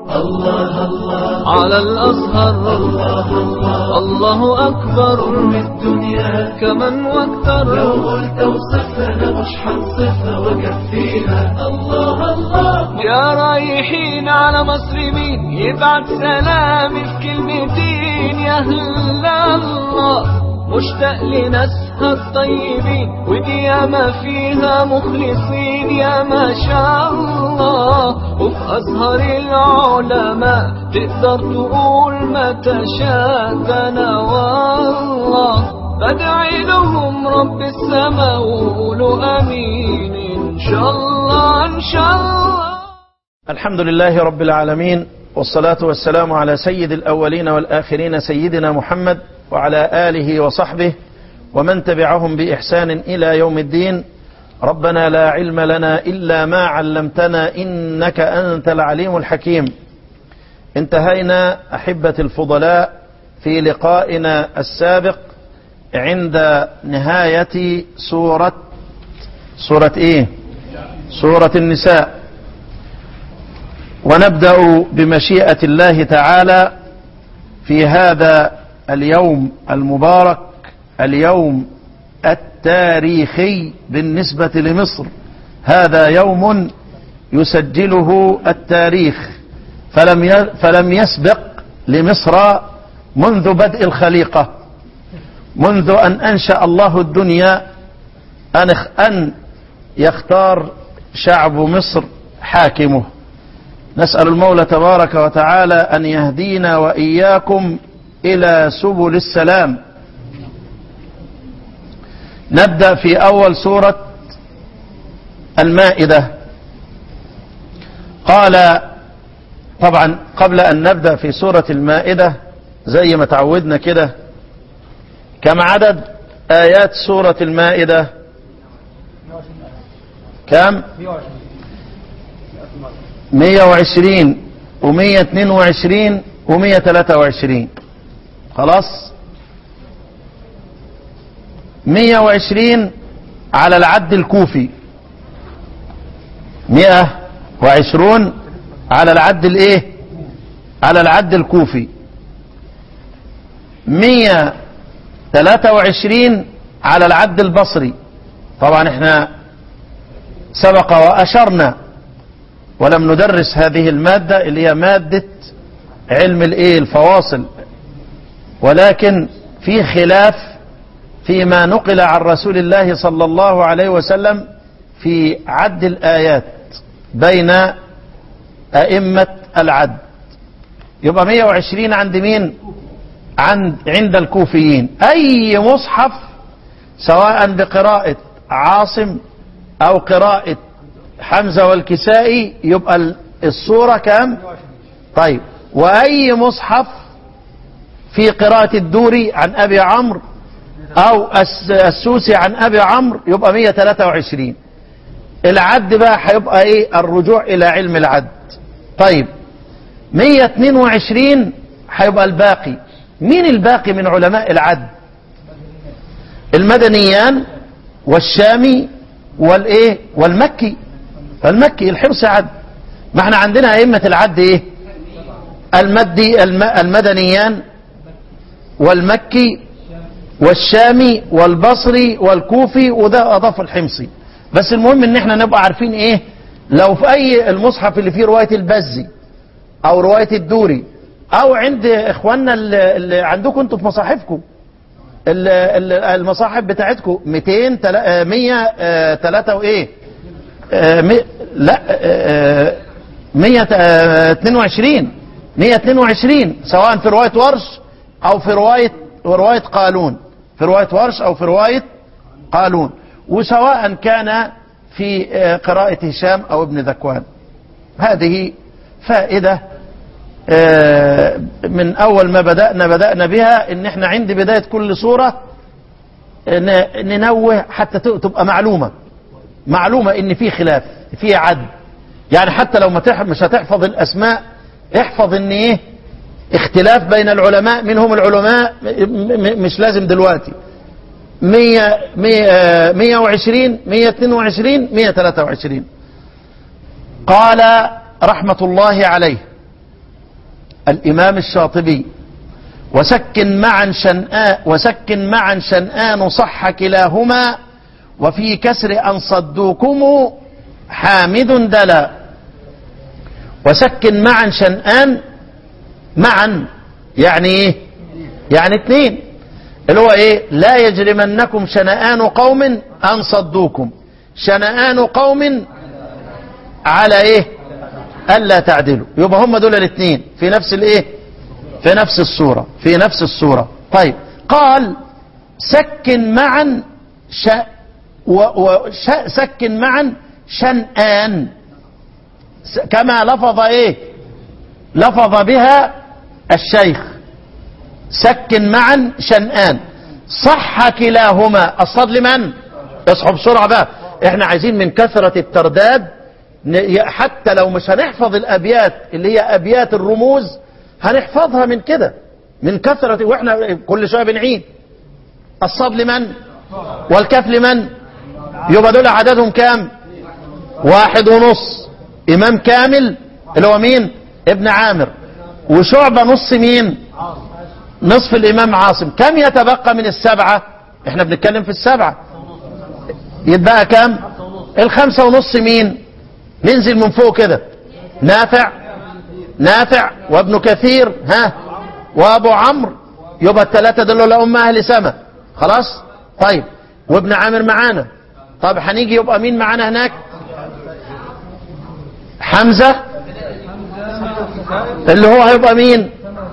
الله الله على الأزهر الله الله الله أكبر من الدنيا كمن لو واكتر قلت اوصفها انا مش هنصفها وكفيها الله الله يا رايحين على مصر مين يبعت سلامي في كلمتين يا هلا الله مشتاق لناسها الطيبين ودي ياما فيها مخلصين يا ما شاء الله وفي أزهر العلماء تقدر تقول ما تشاء ده أنا والله بدعي لهم رب السماء وقولوا أمين إن شاء الله إن شاء الله الحمد لله رب العالمين والصلاة والسلام على سيد الأولين والآخرين سيدنا محمد وعلى آله وصحبه ومن تبعهم بإحسان إلى يوم الدين ربنا لا علم لنا إلا ما علمتنا إنك أنت العليم الحكيم انتهينا أحبة الفضلاء في لقائنا السابق عند نهاية سورة سورة إيه سورة النساء ونبدأ بمشيئة الله تعالى في هذا اليوم المبارك اليوم التاريخي بالنسبة لمصر هذا يوم يسجله التاريخ فلم ي- فلم يسبق لمصر منذ بدء الخليقة منذ أن أنشأ الله الدنيا أن أن يختار شعب مصر حاكمه نسأل المولى تبارك وتعالى أن يهدينا وإياكم إلى سبل السلام نبدأ في أول سورة المائدة قال طبعا قبل أن نبدأ في سورة المائدة زي ما تعودنا كده كم عدد آيات سورة المائدة كم 120 و122 و123 خلاص 120 على العد الكوفي 120 على العد الايه على العد الكوفي 123 على العد البصري طبعا احنا سبق واشرنا ولم ندرس هذه المادة اللي هي مادة علم الايه الفواصل ولكن في خلاف فيما نقل عن رسول الله صلى الله عليه وسلم في عد الآيات بين أئمة العد يبقى 120 عند مين عند عند الكوفيين أي مصحف سواء بقراءة عاصم أو قراءة حمزة والكسائي يبقى ال- الصورة كام طيب وأي مصحف في قراءة الدوري عن أبي عمرو أو الس- السوسي عن أبي عمرو يبقى 123 العد بقى هيبقى إيه الرجوع إلى علم العد طيب 122 هيبقى الباقي مين الباقي من علماء العد المدنيان والشامي والايه والمكي المكي الحرص عد ما احنا عندنا ائمه العد ايه المدي الم المدنيان والمكي والشامي والبصري والكوفي وده اضاف الحمصي بس المهم ان احنا نبقى عارفين ايه لو في اي المصحف اللي فيه روايه البزي او روايه الدوري او عند اخواننا اللي اللي عندكم انتوا في مصاحفكم ال- ال- المصاحف بتاعتكم 200 تلا- آه، 100 آه، تلاتة وايه آه، مي- لا آه، 122 122 سواء في رواية ورش او في رواية رواية قالون في رواية ورش او في رواية قالون وسواء كان في آه، قراءة هشام او ابن ذكوان هذه فائدة آه، من اول ما بدأنا بدأنا بها ان احنا عند بداية كل سورة ن- ننوه حتى ت- تبقى معلومة معلومة ان في خلاف في عد يعني حتى لو ما تح- مش هتحفظ الاسماء احفظ ان ايه اختلاف بين العلماء منهم العلماء م- م- مش لازم دلوقتي 100 100 120 122 123 قال رحمة الله عليه الإمام الشاطبي وسكن معا شنآن وسكن معا شنآن صح كلاهما وفي كسر أن صدوكم حامد دلا وسكن معا شنآن معا يعني ايه يعني اتنين اللي هو ايه لا يجرمنكم شنآن قوم أن صدوكم شنآن قوم على ايه ألا تعدلوا يبقى هم دول الاثنين في نفس الايه في نفس الصورة في نفس الصورة طيب قال سكن معا ش و و ش سكن معا شنآن س- كما لفظ ايه لفظ بها الشيخ سكن معا شنآن صح كلاهما الصاد لمن اصحوا بسرعة بقى احنا عايزين من كثرة الترداد ن- حتى لو مش هنحفظ الابيات اللي هي ابيات الرموز هنحفظها من كده من كثرة واحنا كل شوية بنعيد الصاد لمن والكاف لمن يبقى دول عددهم كام واحد ونص امام كامل اللي هو مين ابن عامر وشعبة نص مين نصف الامام عاصم كم يتبقى من السبعة احنا بنتكلم في السبعة يتبقى كم الخمسة ونص مين ننزل من فوق كده نافع نافع وابن كثير ها وابو عمرو يبقى الثلاثة دول ولا أم أهل سما خلاص طيب وابن عامر معانا طب هنيجي يبقى مين معانا هناك حمزة اللي هو هيبقى مين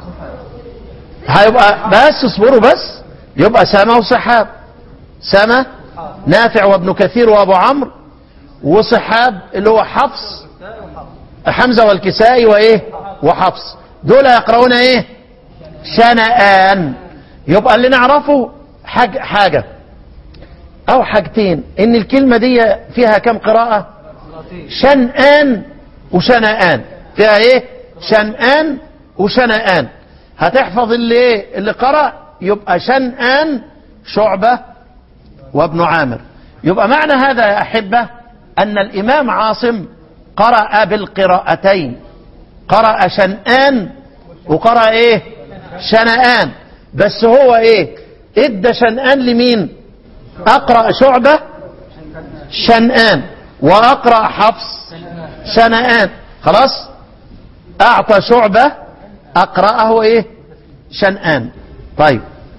هيبقى بس اصبروا بس يبقى سما وصحاب سما نافع وابن كثير وابو عمرو وصحاب اللي هو حفص حمزة والكسائي وايه وحفص دول يقرؤون ايه شنآن يبقى اللي نعرفه حاجة, حاجة او حاجتين ان الكلمة دي فيها كم قراءة شنآن وشنآن فيها ايه شنآن وشنآن هتحفظ اللي ايه اللي قرأ يبقى شنآن شعبة وابن عامر يبقى معنى هذا يا أحبة أن الإمام عاصم قرأ بالقراءتين قرأ شنآن وقرأ إيه شنآن بس هو إيه ادى شنآن لمين أقرأ شعبة شنآن وأقرأ حفص شنآن خلاص أعطى شعبة أقرأه إيه شنآن طيب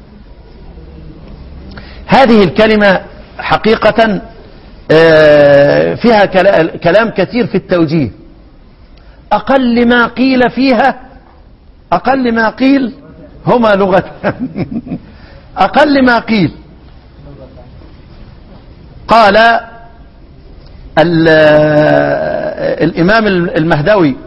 هذه الكلمة حقيقة آه، فيها كلا- كلام كثير في التوجيه أقل ما قيل فيها أقل ما قيل هما لغة أقل ما قيل قال ال- الإمام المهدوي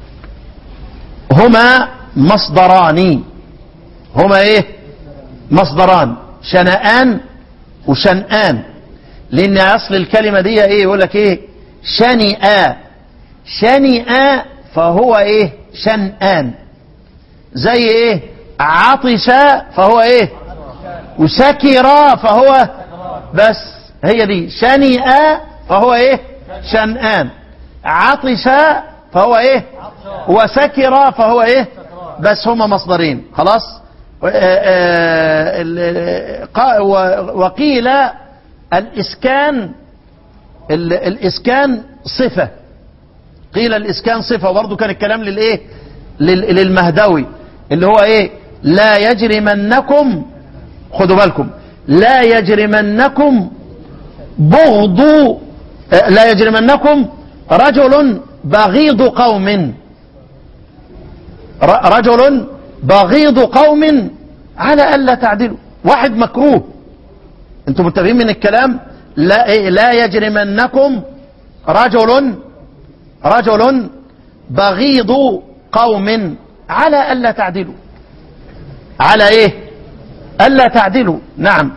هما مصدران هما ايه مصدران شنآن وشنآن لان اصل الكلمة دي ايه يقول لك ايه شنئا شنئا فهو ايه شنآن زي ايه عطش فهو ايه وسكر فهو بس هي دي شنئا فهو ايه شنآن عطش فهو ايه وسكر فهو ايه بس هما مصدرين خلاص و- آه، آه، ال- ال- قا- و- وقيل الإسكان ال- الإسكان صفة قيل الإسكان صفة وبرضه كان الكلام للإيه لل- للمهدوي اللي هو إيه لا يجرمنكم خدوا بالكم لا يجرمنكم بغض آه، لا يجرمنكم رجل بغيض قوم ر- رجل بغيض قوم على ألا تعدلوا واحد مكروه انتم متفقين من الكلام لا, إيه لا يجرمنكم رجل رجل بغيض قوم على ألا تعدلوا على ايه ألا تعدلوا نعم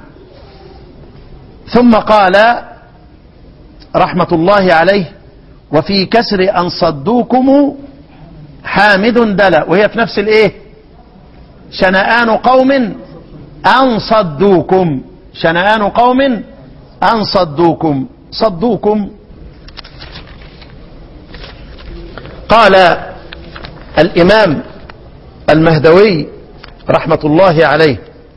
ثم قال رحمة الله عليه وفي كسر أن صدوكم حامد دلا وهي في نفس الايه شنآن قوم أن صدوكم شنآن قوم أن صدوكم صدوكم قال الإمام المهدوي رحمة الله عليه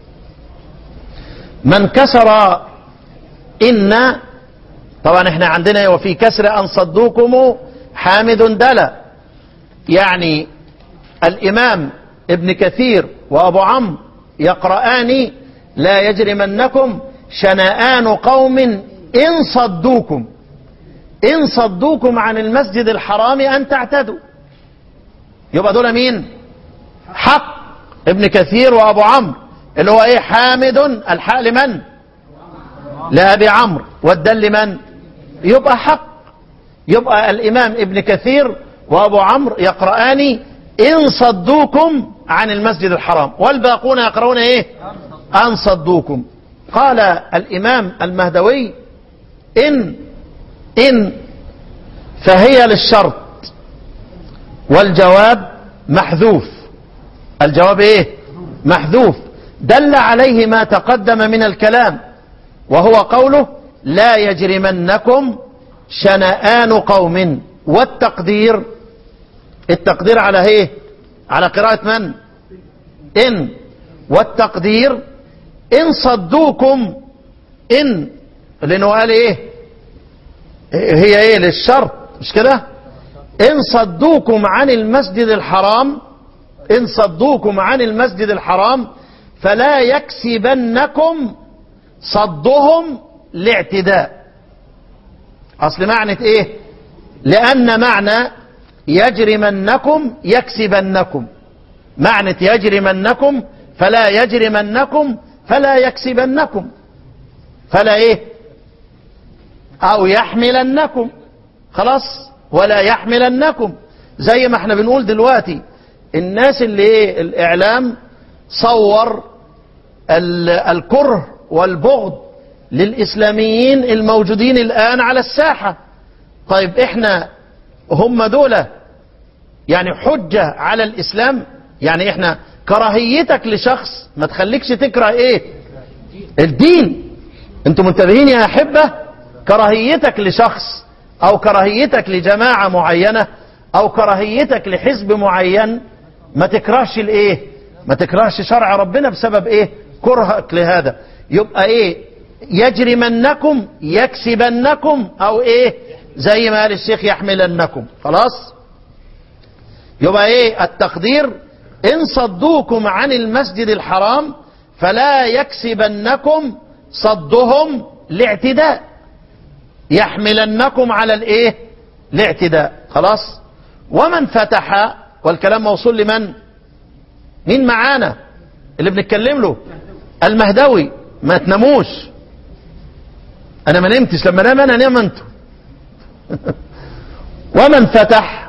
من كسر إن طبعا احنا عندنا وفي كسر أن صدوكم حامد دلا يعني الإمام ابن كثير وأبو عمرو يقرآن لا يجرمنكم شنآن قوم إن صدوكم إن صدوكم عن المسجد الحرام أن تعتدوا يبقى دول مين حق ابن كثير وأبو عمرو اللي هو ايه حامد الحق لمن لأبي عمرو والدل لمن يبقى حق يبقى الإمام ابن كثير وأبو عمرو يقرآن إن صدوكم عن المسجد الحرام والباقون يقرؤون إيه أن صدوكم قال الإمام المهدوي إن إن فهي للشرط والجواب محذوف الجواب إيه محذوف دل عليه ما تقدم من الكلام وهو قوله لا يجرمنكم شنآن قوم والتقدير التقدير على ايه على قراءة من إن والتقدير إن صدوكم إن لأنه قال إيه هي إيه للشرط مش كده إن صدوكم عن المسجد الحرام إن صدوكم عن المسجد الحرام فلا يكسبنكم صدهم لاعتداء أصل معنى إيه لأن معنى يجرمنكم يكسبنكم معنى يجرمنكم فلا يجرمنكم فلا يكسبنكم فلا ايه او يحملنكم خلاص ولا يحملنكم زي ما احنا بنقول دلوقتي الناس اللي ايه الاعلام صور ال- الكره والبغض للاسلاميين الموجودين الان على الساحة طيب احنا هم دول يعني حجة على الاسلام يعني احنا كراهيتك لشخص ما تخليكش تكره ايه الدين انتم منتبهين يا احبة كراهيتك لشخص او كراهيتك لجماعة معينة او كراهيتك لحزب معين ما تكرهش الايه ما تكرهش شرع ربنا بسبب ايه كرهك لهذا يبقى ايه يجرمنكم يكسبنكم او ايه زي ما قال الشيخ يحملنكم خلاص يبقى ايه التقدير ان صدوكم عن المسجد الحرام فلا يكسبنكم صدهم لاعتداء يحملنكم على الايه الاعتداء خلاص ومن فتح والكلام موصول لمن مين معانا اللي بنتكلم له المهدوي ما تناموش انا ما نمتش لما نام انا نام انتوا ومن فتح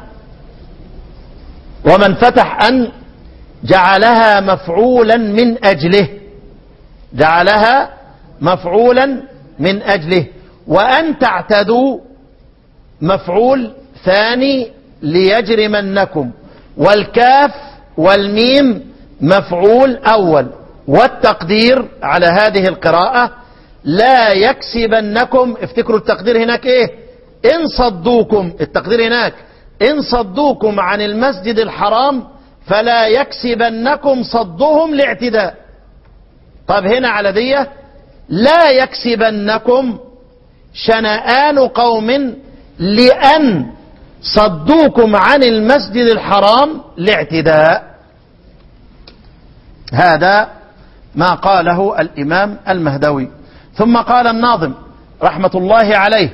ومن فتح ان جعلها مفعولا من اجله جعلها مفعولا من اجله وان تعتدوا مفعول ثاني ليجرمنكم والكاف والميم مفعول اول والتقدير على هذه القراءة لا يكسبنكم افتكروا التقدير هناك ايه ان صدوكم التقدير هناك ان صدوكم عن المسجد الحرام فلا يكسبنكم صدهم لاعتداء طب هنا على دية لا يكسبنكم شنآن قوم لأن صدوكم عن المسجد الحرام لاعتداء هذا ما قاله الإمام المهدوي ثم قال الناظم رحمة الله عليه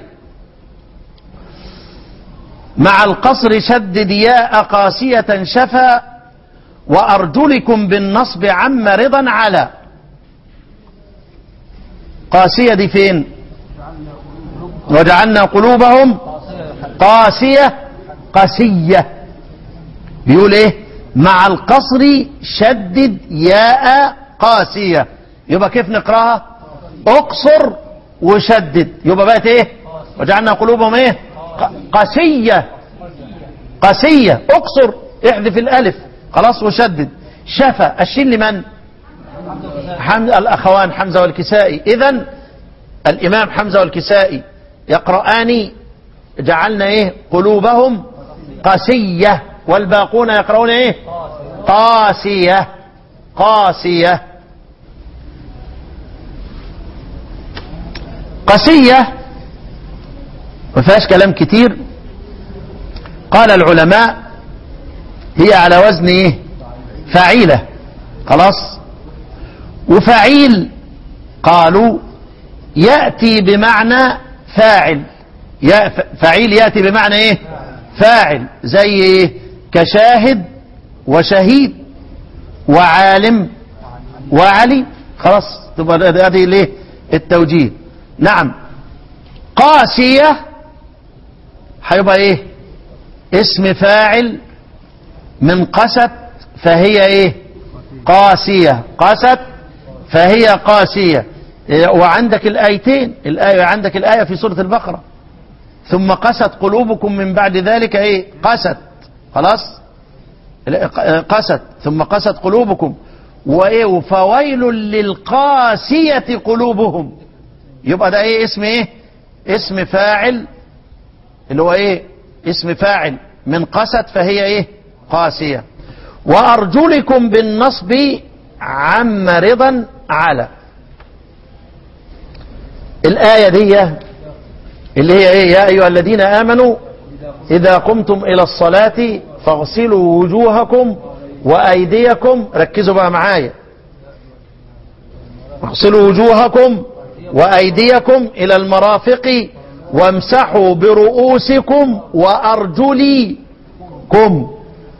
مع القصر شدد ياء قاسية شفا وأرجلكم بالنصب عم رضا على قاسية دي فين وجعلنا قلوبهم قاسية قسية بيقول ايه مع القصر شدد ياء قاسية يبقى كيف نقراها اقصر وشدد يبقى بقت ايه وجعلنا قلوبهم ايه ق- قسية قسية اقصر احذف الالف خلاص وشدد شفى الشين لمن حمزة الاخوان حمزة والكسائي اذا الامام حمزة والكسائي يقرآن جعلنا ايه قلوبهم قسية والباقون يقرؤون ايه قاسية قاسية قسية ما فيهاش كلام كتير قال العلماء هي على وزن ايه فعيلة خلاص وفعيل قالوا يأتي بمعنى فاعل يا فعيل يأتي بمعنى ايه فاعل زي ايه كشاهد وشهيد وعالم وعلي خلاص تبقى هذه ليه التوجيه نعم قاسية هيبقى ايه اسم فاعل من قست فهي ايه قاسية قست فهي قاسية إيه، وعندك الآيتين الآية عندك الآية في سورة البقرة ثم قست قلوبكم من بعد ذلك ايه قست خلاص قست ثم قست قلوبكم وايه فويل للقاسية قلوبهم يبقى ده ايه اسم ايه اسم فاعل اللي هو ايه اسم فاعل من قست فهي ايه قاسية وارجلكم بالنصب عم رضا على الآية دي اللي هي ايه يا ايها الذين امنوا اذا قمتم الى الصلاة فاغسلوا وجوهكم وايديكم ركزوا بقى معايا اغسلوا وجوهكم وايديكم الى المرافق وامسحوا برؤوسكم وارجلكم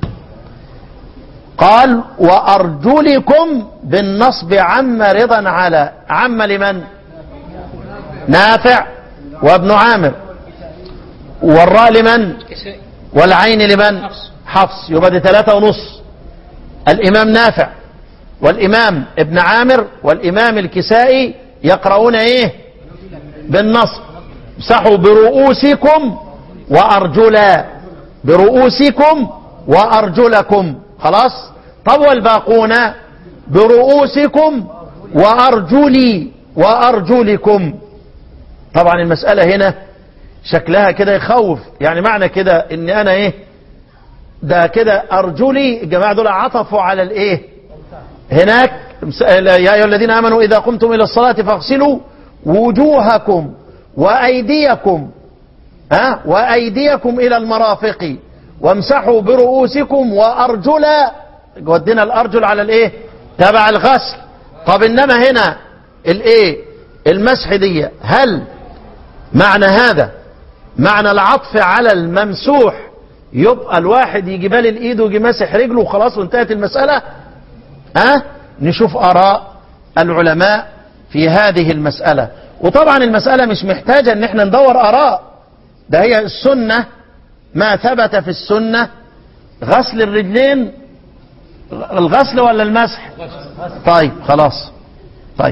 قال وارجلكم بالنصب عم رضا على عم لمن نافع وابن عامر والراء لمن والعين لمن حفص يبقى دي ثلاثة ونص الإمام نافع والإمام ابن عامر والإمام الكسائي يقرؤون إيه بالنصب امسحوا برؤوسكم وأرجلا برؤوسكم وأرجلكم خلاص طب والباقون برؤوسكم وأرجلي وأرجلكم طبعا المسألة هنا شكلها كده يخوف يعني معنى كده ان انا ايه ده كده ارجلي الجماعة دول عطفوا على الايه هناك يا ايها الذين امنوا اذا قمتم الى الصلاة فاغسلوا وجوهكم وايديكم ها وايديكم الى المرافق وامسحوا برؤوسكم وارجلا ودينا الارجل على الايه تبع الغسل طب انما هنا الايه المسح دي هل معنى هذا معنى العطف على الممسوح يبقى الواحد يجي بال الايد ويجي ماسح رجله وخلاص وانتهت المسألة أه؟ نشوف آراء العلماء في هذه المسألة وطبعا المسألة مش محتاجة ان احنا ندور آراء ده هي السنة ما ثبت في السنة غسل الرجلين الغسل ولا المسح طيب خلاص طيب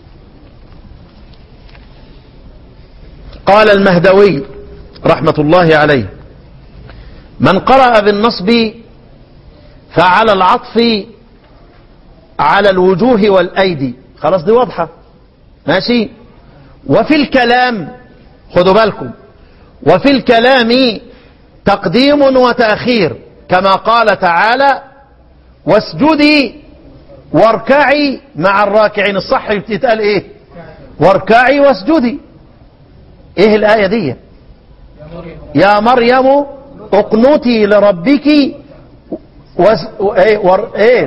قال المهدوي رحمة الله عليه من قرأ بالنصب فعلى العطف على الوجوه والأيدي خلاص دي واضحة ماشي وفي الكلام خدوا بالكم وفي الكلام تقديم وتأخير كما قال تعالى واسجدي واركعي مع الراكعين الصح يتقال ايه واركعي واسجدي ايه الآية دي يا مريم اقنتي لربك وس... ايه, ور... ايه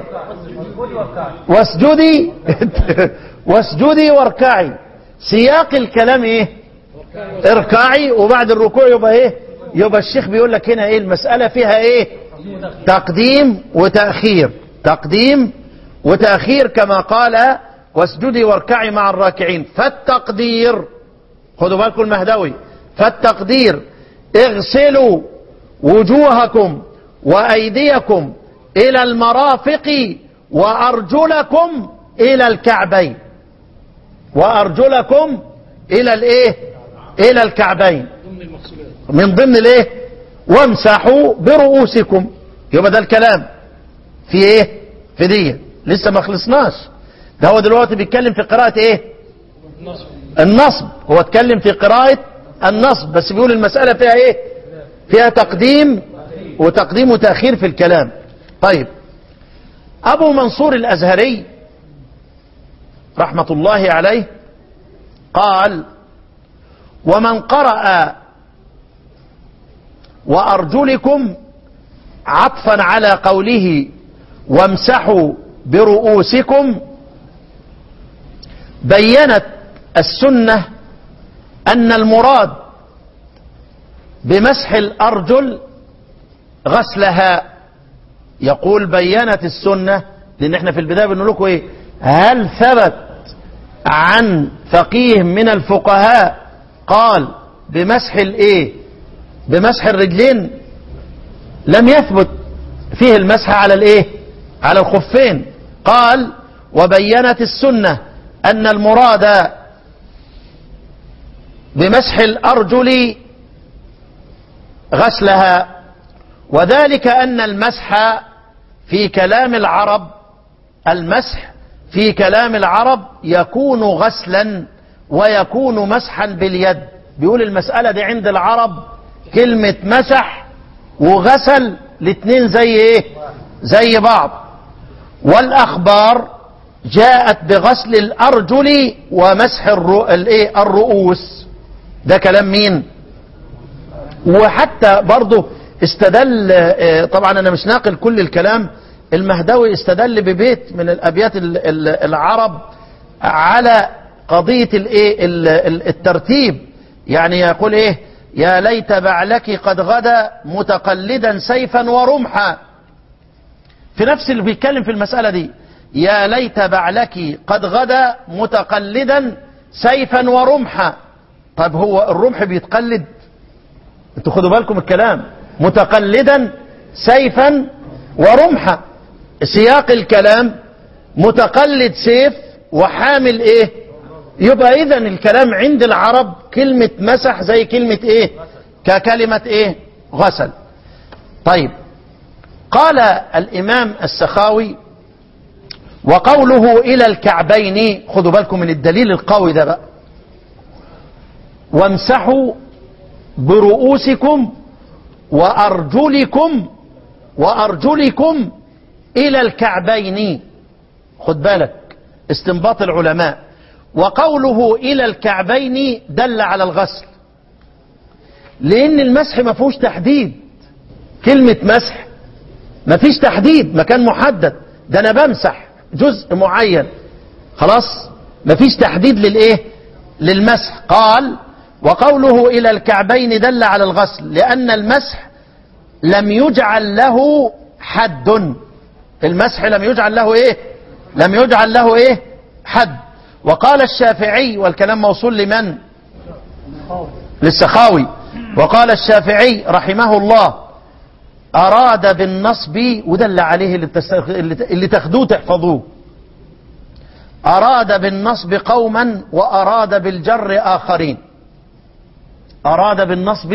واسجدي واسجدي واركعي سياق الكلام ايه اركعي وبعد الركوع يبقى ايه يبقى الشيخ بيقول لك هنا ايه المسألة فيها ايه تقديم وتأخير تقديم وتأخير كما قال واسجدي واركعي مع الراكعين فالتقدير خدوا بالكم المهدوي فالتقدير اغسلوا وجوهكم وأيديكم إلى المرافق وأرجلكم إلى الكعبين وأرجلكم إلى الإيه إلى الكعبين من ضمن الإيه وامسحوا برؤوسكم يبقى ده الكلام في إيه في دي لسه ما خلصناش ده هو دلوقتي بيتكلم في قراءة إيه النصب هو اتكلم في قراءة النصب بس بيقول المسألة فيها ايه فيها تقديم وتقديم وتأخير في الكلام طيب أبو منصور الأزهري رحمة الله عليه قال ومن قرأ وأرجلكم عطفا على قوله وامسحوا برؤوسكم بينت السنة أن المراد بمسح الأرجل غسلها يقول بينت السنة لأن احنا في البداية بنقول لكم ايه هل ثبت عن فقيه من الفقهاء قال بمسح الايه بمسح الرجلين لم يثبت فيه المسح على الايه على الخفين قال وبينت السنة أن المراد بمسح الأرجل غسلها وذلك أن المسح في كلام العرب المسح في كلام العرب يكون غسلا ويكون مسحا باليد بيقول المسألة دي عند العرب كلمة مسح وغسل الاتنين زي ايه زي بعض والأخبار جاءت بغسل الأرجل ومسح الرو... الايه الرؤوس ده كلام مين وحتى برضه استدل آه، طبعا انا مش ناقل كل الكلام المهدوي استدل ببيت من الابيات ال- ال- العرب على قضية الايه ال- ال- الترتيب يعني يقول ايه يا ليت بعلك قد غدا متقلدا سيفا ورمحا في نفس اللي بيتكلم في المسألة دي يا ليت بعلك قد غدا متقلدا سيفا ورمحا طب هو الرمح بيتقلد انتوا خدوا بالكم الكلام متقلدا سيفا ورمحا سياق الكلام متقلد سيف وحامل ايه يبقى اذا الكلام عند العرب كلمة مسح زي كلمة ايه ككلمة ايه غسل طيب قال الامام السخاوي وقوله الى الكعبين خدوا بالكم من الدليل القوي ده بقى وامسحوا برؤوسكم وأرجلكم وأرجلكم إلى الكعبين خد بالك استنباط العلماء وقوله إلى الكعبين دل على الغسل لأن المسح ما فيهوش تحديد كلمة مسح ما فيش تحديد مكان محدد ده أنا بمسح جزء معين خلاص ما فيش تحديد للإيه للمسح قال وقوله إلى الكعبين دل على الغسل لأن المسح لم يجعل له حد المسح لم يجعل له إيه لم يجعل له إيه حد وقال الشافعي والكلام موصول لمن للسخاوي وقال الشافعي رحمه الله أراد بالنصب ودل عليه اللي, تست... اللي تاخدوه تحفظوه أراد بالنصب قوما وأراد بالجر آخرين أراد بالنصب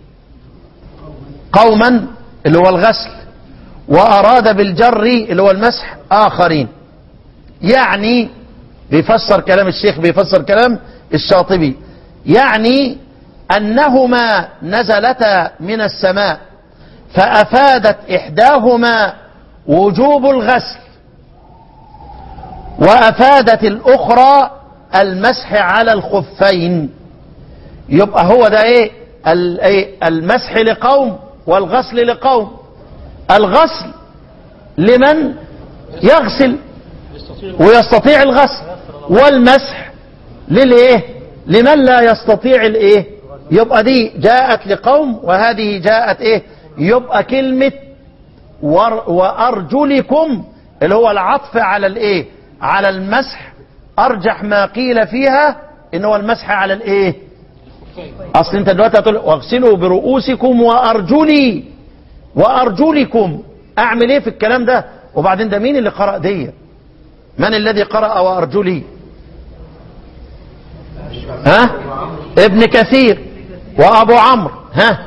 قوما اللي هو الغسل وأراد بالجر اللي هو المسح آخرين يعني بيفسر كلام الشيخ بيفسر كلام الشاطبي يعني أنهما نزلتا من السماء فأفادت إحداهما وجوب الغسل وأفادت الأخرى المسح على الخفين يبقى هو ده ايه ال- إيه؟ المسح لقوم والغسل لقوم الغسل لمن يغسل ويستطيع الغسل والمسح للايه لمن لا يستطيع الايه يبقى دي جاءت لقوم وهذه جاءت ايه يبقى كلمة ور- وارجلكم اللي هو العطف على الايه على المسح ارجح ما قيل فيها ان هو المسح على الايه اصل انت دلوقتي هتقول واغسلوا برؤوسكم وارجلي وارجلكم اعمل ايه في الكلام ده وبعدين ده مين اللي قرأ دي من الذي قرأ وارجلي ها ابن كثير وابو عمرو ها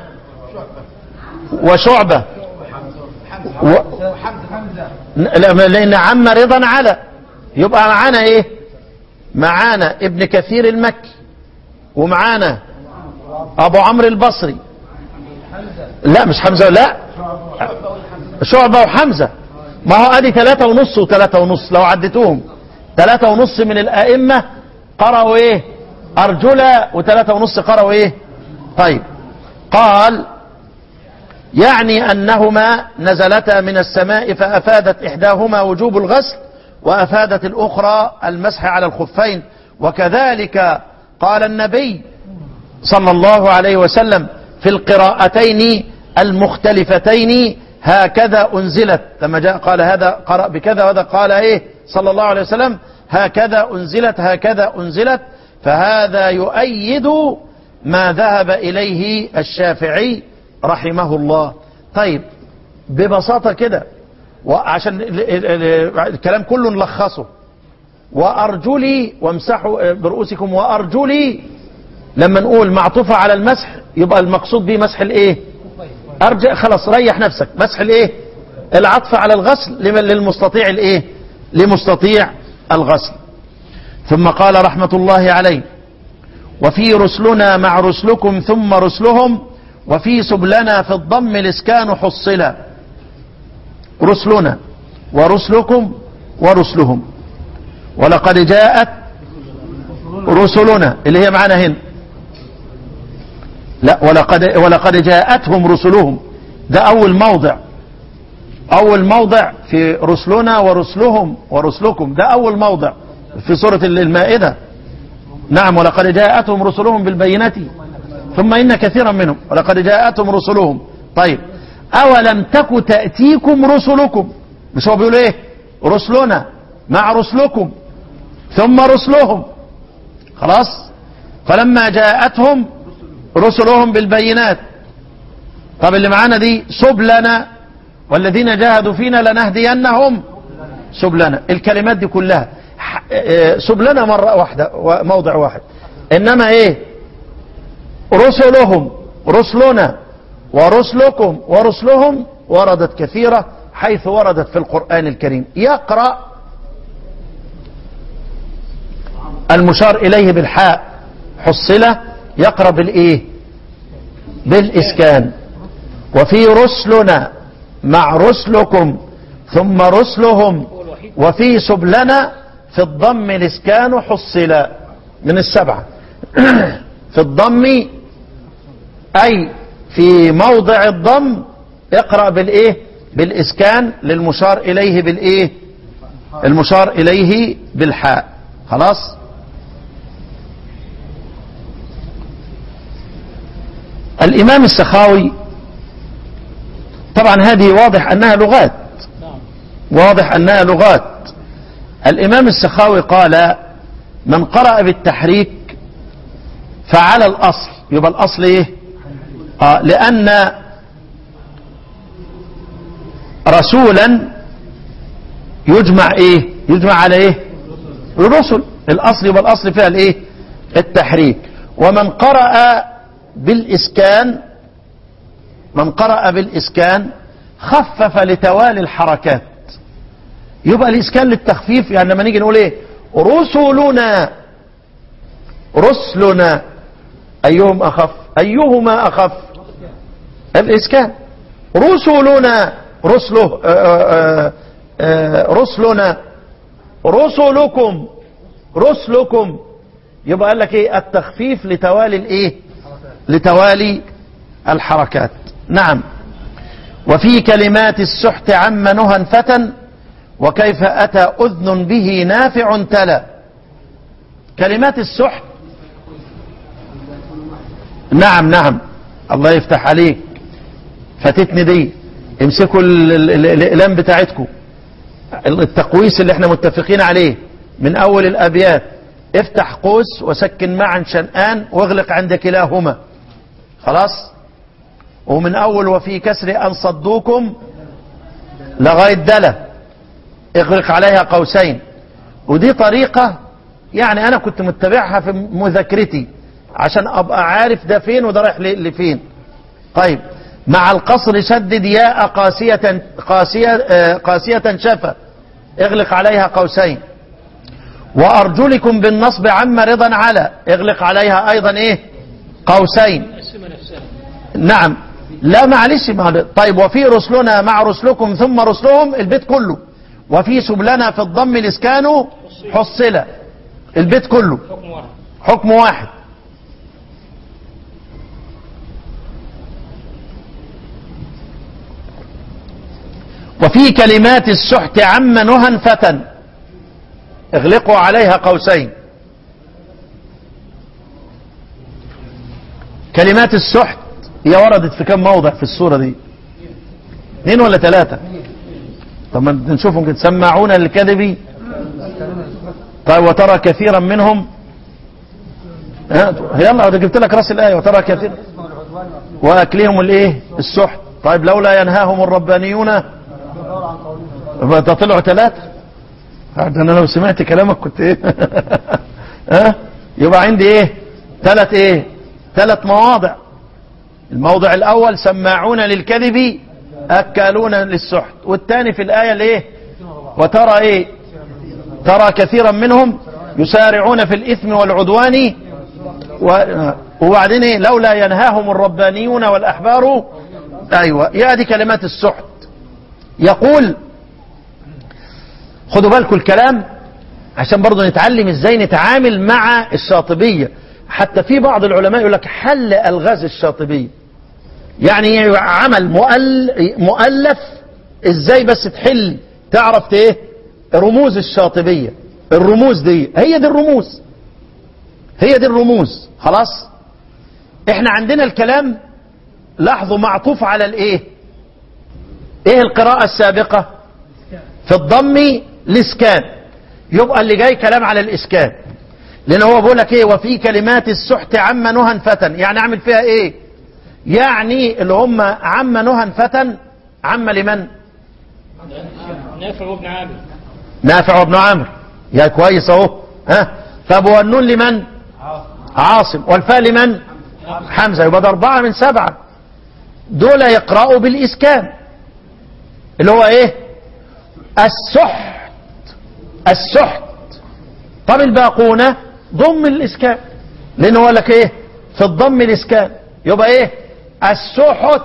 وشعبة و... لا لان عم رضا على يبقى معانا ايه معانا ابن كثير المكي ومعانا ابو عمرو البصري لا مش حمزه لا شعبه وحمزه ما هو ادي ثلاثة ونص وثلاثة ونص لو عديتوهم ثلاثة ونص من الائمة قرأوا ايه ارجلا وثلاثة ونص قرأوا ايه طيب قال يعني أنهما نزلتا من السماء فأفادت إحداهما وجوب الغسل وأفادت الأخرى المسح على الخفين وكذلك قال النبي صلى الله عليه وسلم في القراءتين المختلفتين هكذا أنزلت لما جاء قال هذا قرأ بكذا وهذا قال إيه صلى الله عليه وسلم هكذا أنزلت هكذا أنزلت فهذا يؤيد ما ذهب إليه الشافعي رحمه الله طيب ببساطة كده وعشان ال- ال- ال- الكلام كله نلخصه وأرجلي وامسحوا برؤوسكم وأرجلي لما نقول معطوفة على المسح يبقى المقصود به مسح الايه ارجع خلاص ريح نفسك مسح الايه العطف على الغسل لمن للمستطيع الايه لمستطيع الغسل ثم قال رحمة الله عليه وفي رسلنا مع رسلكم ثم رسلهم وفي سبلنا في الضم الاسكان حصلا رسلنا ورسلكم ورسلهم ولقد جاءت رسلنا اللي هي معانا هنا لا ولقد ولقد جاءتهم رسلهم ده اول موضع اول موضع في رسلنا ورسلهم ورسلكم ده اول موضع في سورة المائدة نعم ولقد جاءتهم رسلهم بالبينات ثم إن كثيرا منهم ولقد جاءتهم رسلهم طيب أولم تك تأتيكم رسلكم مش هو بيقول ايه رسلنا مع رسلكم ثم رسلهم خلاص فلما جاءتهم رسلهم بالبينات طب اللي معانا دي سبلنا والذين جاهدوا فينا لنهدينهم سبلنا الكلمات دي كلها ح- آه، سبلنا مرة واحدة موضع واحد إنما إيه رسلهم رسلنا ورسلكم ورسلهم وردت كثيرة حيث وردت في القرآن الكريم يقرأ المشار إليه بالحاء حصلة يقرأ بالإيه بالإسكان وفي رسلنا مع رسلكم ثم رسلهم وفي سبلنا في الضم الإسكان حصلا من السبعة في الضم أي في موضع الضم اقرأ بالإيه بالإسكان للمشار إليه بالإيه المشار إليه بالحاء خلاص الإمام السخاوي طبعا هذه واضح أنها لغات واضح أنها لغات الإمام السخاوي قال من قرأ بالتحريك فعلى الأصل يبقى الأصل إيه آه لأن رسولا يجمع إيه يجمع على إيه الرسل الأصل يبقى الأصل فيها الإيه التحريك ومن قرأ بالإسكان من قرأ بالإسكان خفف لتوالي الحركات يبقى الإسكان للتخفيف يعني لما نيجي نقول إيه رسلنا رسلنا أيهم أخف أيهما أخف الإسكان رسلنا رسله آآ آآ آآ رسلنا رسلكم رسلكم يبقى قال لك ايه التخفيف لتوالي الايه لتوالي الحركات نعم وفي كلمات السحت عم نهى فتى وكيف أتى أذن به نافع تلا كلمات السحت نعم نعم الله يفتح عليك فاتتني دي امسكوا ال- ال- ال- الاقلام بتاعتكم التقويس اللي احنا متفقين عليه من اول الابيات افتح قوس وسكن معا شنآن واغلق عند كلاهما خلاص ومن اول وفي كسر ان صدوكم لغاية دلة اغلق عليها قوسين ودي طريقة يعني انا كنت متبعها في مذاكرتي عشان ابقى عارف ده فين وده رايح ل- لفين طيب مع القصر شدد ياء قاسية قاسية آه، قاسية شفا اغلق عليها قوسين وارجلكم بالنصب عم رضا على اغلق عليها ايضا ايه قوسين نعم لا معلش ما طيب وفي رسلنا مع رسلكم ثم رسلهم البيت كله وفي سبلنا في الضم الاسكان حصل البيت كله حكم واحد حكم واحد وفي كلمات السحت عم نهى فتى اغلقوا عليها قوسين كلمات السحت هي وردت في كم موضع في السورة دي اثنين ولا ثلاثة طب ما نشوفهم كده سماعون للكذب طيب وترى كثيرا منهم ها يلا أنا جبت لك راس الآية وترى كثير وأكلهم الإيه السحت طيب لولا ينهاهم الربانيون ده طلعوا ثلاثة ده أنا لو سمعت كلامك كنت إيه ها يبقى عندي إيه ثلاث إيه ثلاث مواضع الموضع الأول سماعون للكذب أكالون للسحت والثاني في الآية الإيه وترى إيه ترى كثيرا منهم يسارعون في الإثم والعدوان و- وبعدين إيه لولا ينهاهم الربانيون والأحبار أيوة يا دي كلمات السحت يقول خدوا بالكم الكلام عشان برضه نتعلم ازاي نتعامل مع الشاطبية حتى في بعض العلماء يقول لك حل الغاز الشاطبية يعني عمل مؤل مؤلف ازاي بس تحل تعرف ايه رموز الشاطبية الرموز دي هي دي الرموز هي دي الرموز خلاص احنا عندنا الكلام لاحظوا معطوف على الايه ايه القراءة السابقة في الضم الاسكان يبقى اللي جاي كلام على الاسكان لان هو بيقول لك ايه وفي كلمات السحت عم نهى فتى يعني اعمل فيها ايه يعني اللي هم عم نهى فتى عم لمن نافع وابن عامر نافع وابن عامر يا كويس اهو ها طب والنون لمن عاصم والفاء لمن حمزه يبقى ده اربعه من سبعه دول يقرأوا بالاسكان اللي هو ايه السحت السحت طب الباقون ضم الاسكان لان هو لك ايه في الضم الاسكان يبقى ايه السحت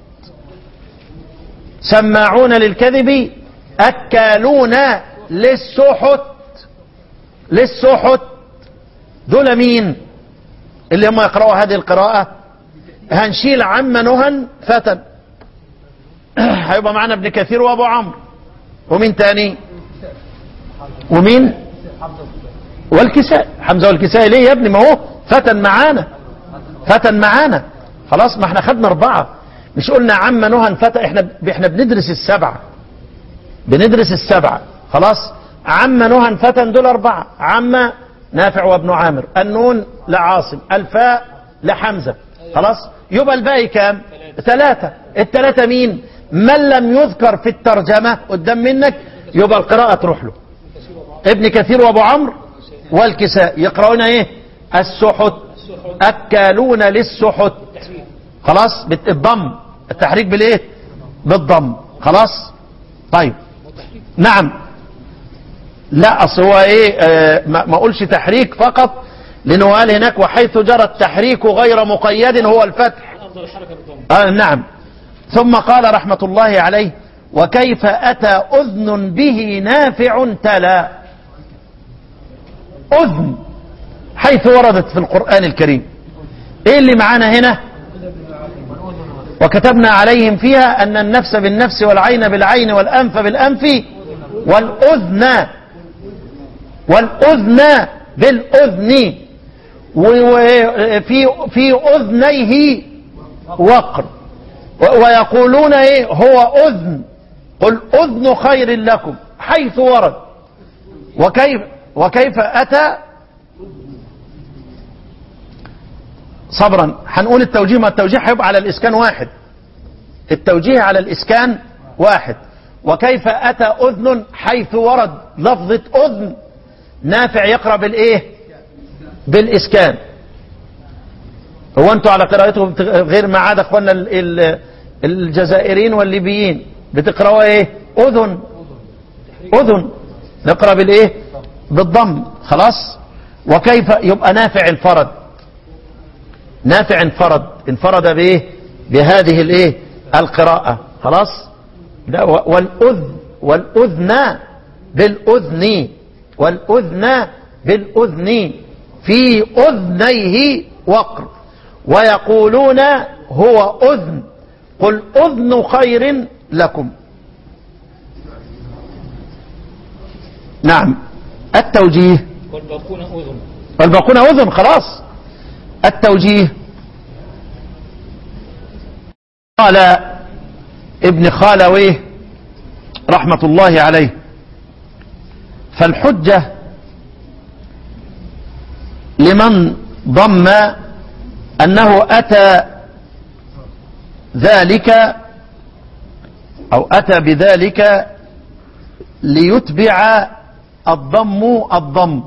سماعون للكذب اكالون للسحت للسحت دول مين اللي هم يقرأوا هذه القراءة هنشيل عم نهى فتى هيبقى معنا ابن كثير وابو عمرو ومين تاني ومين والكساء حمزة والكساء ليه يا ابني ما هو فتى معانا فتى معانا خلاص ما احنا خدنا اربعة مش قلنا عم نهى فتى احنا احنا بندرس السبعة بندرس السبعة خلاص عم نهى فتى دول أربعة عم نافع وابن عامر النون لعاصم الفاء لحمزة خلاص يبقى الباقي كام ثلاثة الثلاثة مين من لم يذكر في الترجمة قدام منك يبقى القراءة تروح له ابن كثير وابو عمرو والكساء يقرؤون ايه السحت اكالون للسحت خلاص بالضم التحريك بالايه بالضم خلاص طيب نعم لا اصل هو ايه آه ما ما اقولش تحريك فقط لانه قال هناك وحيث جرى التحريك غير مقيد هو الفتح افضل الحركه بالضم آه نعم ثم قال رحمة الله عليه وكيف أتى أذن به نافع تلا أذن حيث وردت في القرآن الكريم إيه اللي معانا هنا وكتبنا عليهم فيها أن النفس بالنفس والعين بالعين والأنف بالأنف والأذن والأذن بالأذن وفي في أذنيه وقر و- ويقولون ايه هو اذن قل اذن خير لكم حيث ورد وكيف وكيف اتى صبرا هنقول التوجيه ما التوجيه هيبقى على الاسكان واحد التوجيه على الاسكان واحد وكيف اتى اذن حيث ورد لفظة اذن نافع يقرأ بالايه بالاسكان هو انتوا على قراءتكم بت- غير ما عاد اخواننا ال- ال- الجزائريين والليبيين بتقراوا ايه اذن اذن نقرا بالايه بالضم خلاص وكيف يبقى نافع انفرد نافع انفرد انفرد بايه بهذه الايه القراءة خلاص ده و- والأذن والأذن بالأذن والأذن بالأذن في أذنيه وقر ويقولون هو أذن قل أذن خير لكم نعم التوجيه والباقون أذن والباقون أذن خلاص التوجيه قال ابن خالويه رحمة الله عليه فالحجة لمن ضم أنه أتى ذلك أو أتى بذلك ليتبع الضم الضم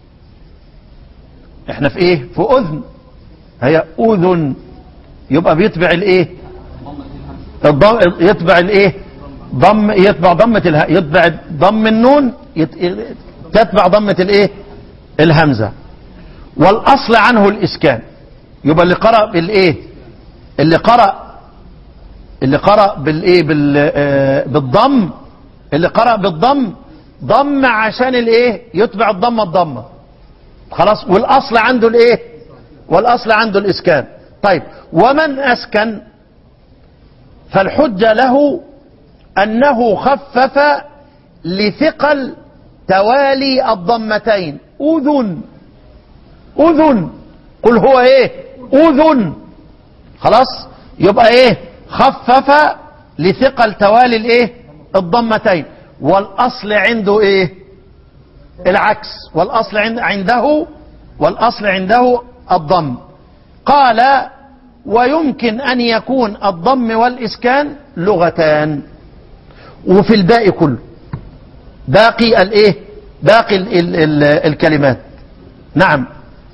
احنا في ايه في اذن هي اذن يبقى بيتبع الايه الضم يتبع الايه ضم يتبع ضمة اله... يتبع ضم النون يت... تتبع ضمة الايه الهمزة والاصل عنه الاسكان يبقى اللي قرأ بالايه اللي قرأ اللي قرأ بالايه بال... آه، بالضم اللي قرأ بالضم ضم عشان الايه يتبع الضمة الضمة خلاص والاصل عنده الايه والاصل عنده الاسكان طيب ومن اسكن فالحجة له انه خفف لثقل توالي الضمتين اذن اذن قل هو ايه اذن خلاص يبقى ايه خفف لثقل توالي الايه الضمتين والاصل عنده ايه العكس والاصل عند عنده والاصل عنده الضم قال ويمكن ان يكون الضم والاسكان لغتان وفي الباقي كله باقي الايه باقي ال ال ال الكلمات نعم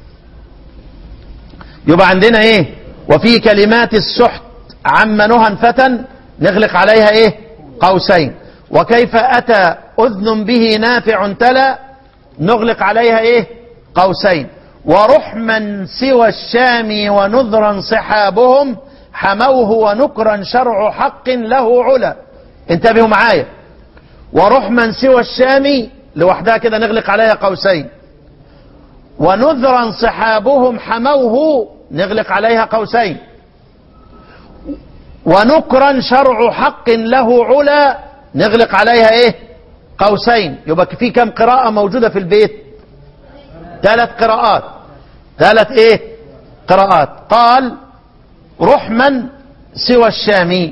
يبقى عندنا ايه وفي كلمات السحت عم نهى فتى نغلق عليها ايه قوسين وكيف اتى اذن به نافع تلا نغلق عليها ايه قوسين ورحما سوى الشام ونذرا صحابهم حموه ونكرا شرع حق له علا انتبهوا معايا ورحما سوى الشام لوحدها كده نغلق عليها قوسين ونذرا صحابهم حموه نغلق عليها قوسين ونكرا شرع حق له علا نغلق عليها ايه قوسين يبقى في كم قراءة موجودة في البيت ثلاث قراءات ثلاث ايه قراءات قال رحما سوى الشامي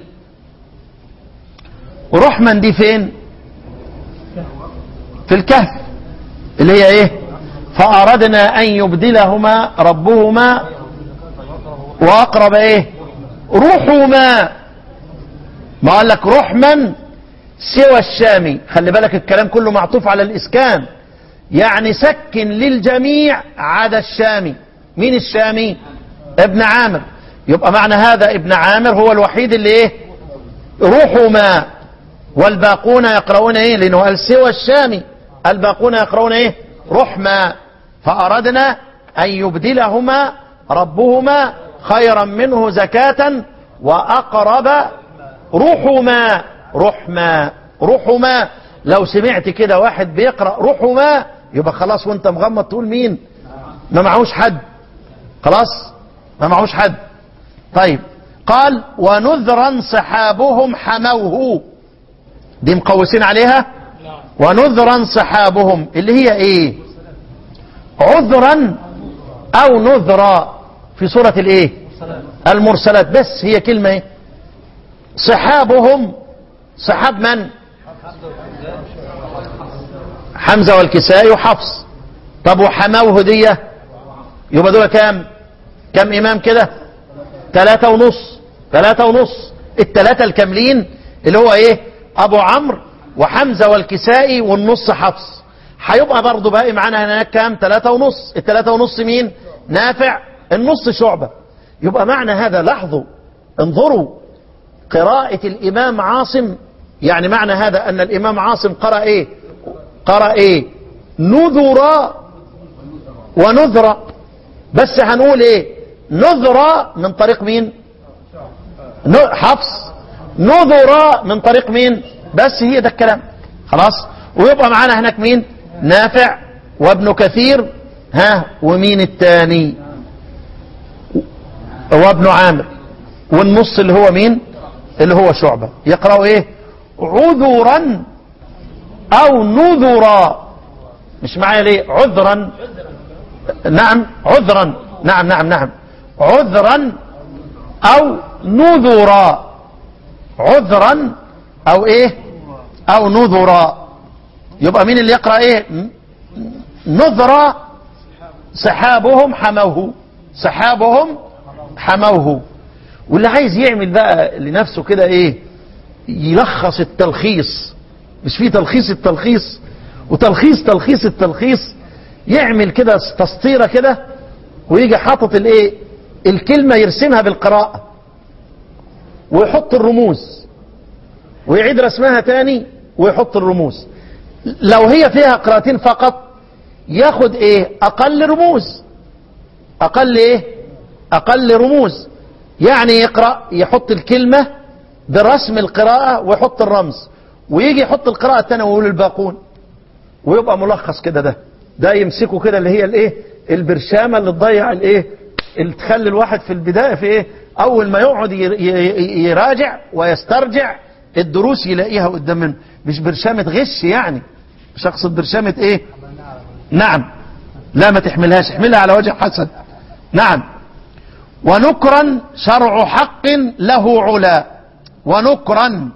رحما دي فين في الكهف اللي هي ايه فأردنا أن يبدلهما ربهما وأقرب ايه روحهما ما قال لك رحما سوى الشامي خلي بالك الكلام كله معطوف على الإسكان يعني سكن للجميع عدا الشامي مين الشامي ابن عامر يبقى معنى هذا ابن عامر هو الوحيد اللي ايه روحهما والباقون يقرؤون ايه لانه قال سوى الشامي الباقون يقرؤون ايه رحما فأردنا أن يبدلهما ربهما خيرا منه زكاة وأقرب رحما رحما رحما لو سمعت كده واحد بيقرأ رحما يبقى خلاص وانت مغمض تقول مين ما معهوش حد خلاص ما معهوش حد طيب قال ونذرا صحابهم حموه دي مقوسين عليها نعم ونذرا صحابهم اللي هي ايه عذرا او نذرا في سورة الايه المرسلات بس هي كلمة ايه صحابهم صحاب من حمزة والكسائي وحفص طب وحماوه دي يبقى دول كام كام امام كده ثلاثة ونص ثلاثة ونص الثلاثة الكاملين اللي هو ايه ابو عمرو وحمزة والكسائي والنص حفص هيبقى برضه باقي معانا هناك كام ثلاثة ونص الثلاثة ونص مين نافع النص شعبة يبقى معنى هذا لاحظوا انظروا قراءة الامام عاصم يعني معنى هذا ان الامام عاصم قرأ ايه قرأ ايه نذر ونذر بس هنقول ايه نذر من طريق مين ن- حفص نذر من طريق مين بس هي ده الكلام خلاص ويبقى معانا هناك مين نافع وابن كثير ها ومين التاني وابن عامر والنص اللي هو مين اللي هو شعبة يقرأوا ايه عذرا او نذرا مش معايا ليه عذرا نعم عذرا نعم نعم نعم عذرا او نذرا عذرا او ايه او نذرا يبقى مين اللي يقرأ ايه ن- نذرا سحابهم حموه سحابهم حموه واللي عايز يعمل بقى لنفسه كده ايه يلخص التلخيص مش في تلخيص التلخيص وتلخيص تلخيص التلخيص يعمل كده تسطيرة كده ويجي حاطط الايه الكلمة يرسمها بالقراءة ويحط الرموز ويعيد رسمها تاني ويحط الرموز لو هي فيها قراءتين فقط ياخد ايه اقل رموز اقل ايه اقل رموز يعني يقرأ يحط الكلمة برسم القراءة ويحط الرمز ويجي يحط القراءة الثانية ويقول الباقون ويبقى ملخص كده ده ده يمسكه كده اللي هي الايه البرشامة اللي تضيع الايه اللي تخلي الواحد في البداية في ايه اول ما يقعد ي- ي- يراجع ويسترجع الدروس يلاقيها قدام منه مش برشامة غش يعني مش اقصد برشامة ايه نعم لا ما تحملهاش احملها على وجه حسن نعم ونكرا شرع حق له علا ونكرا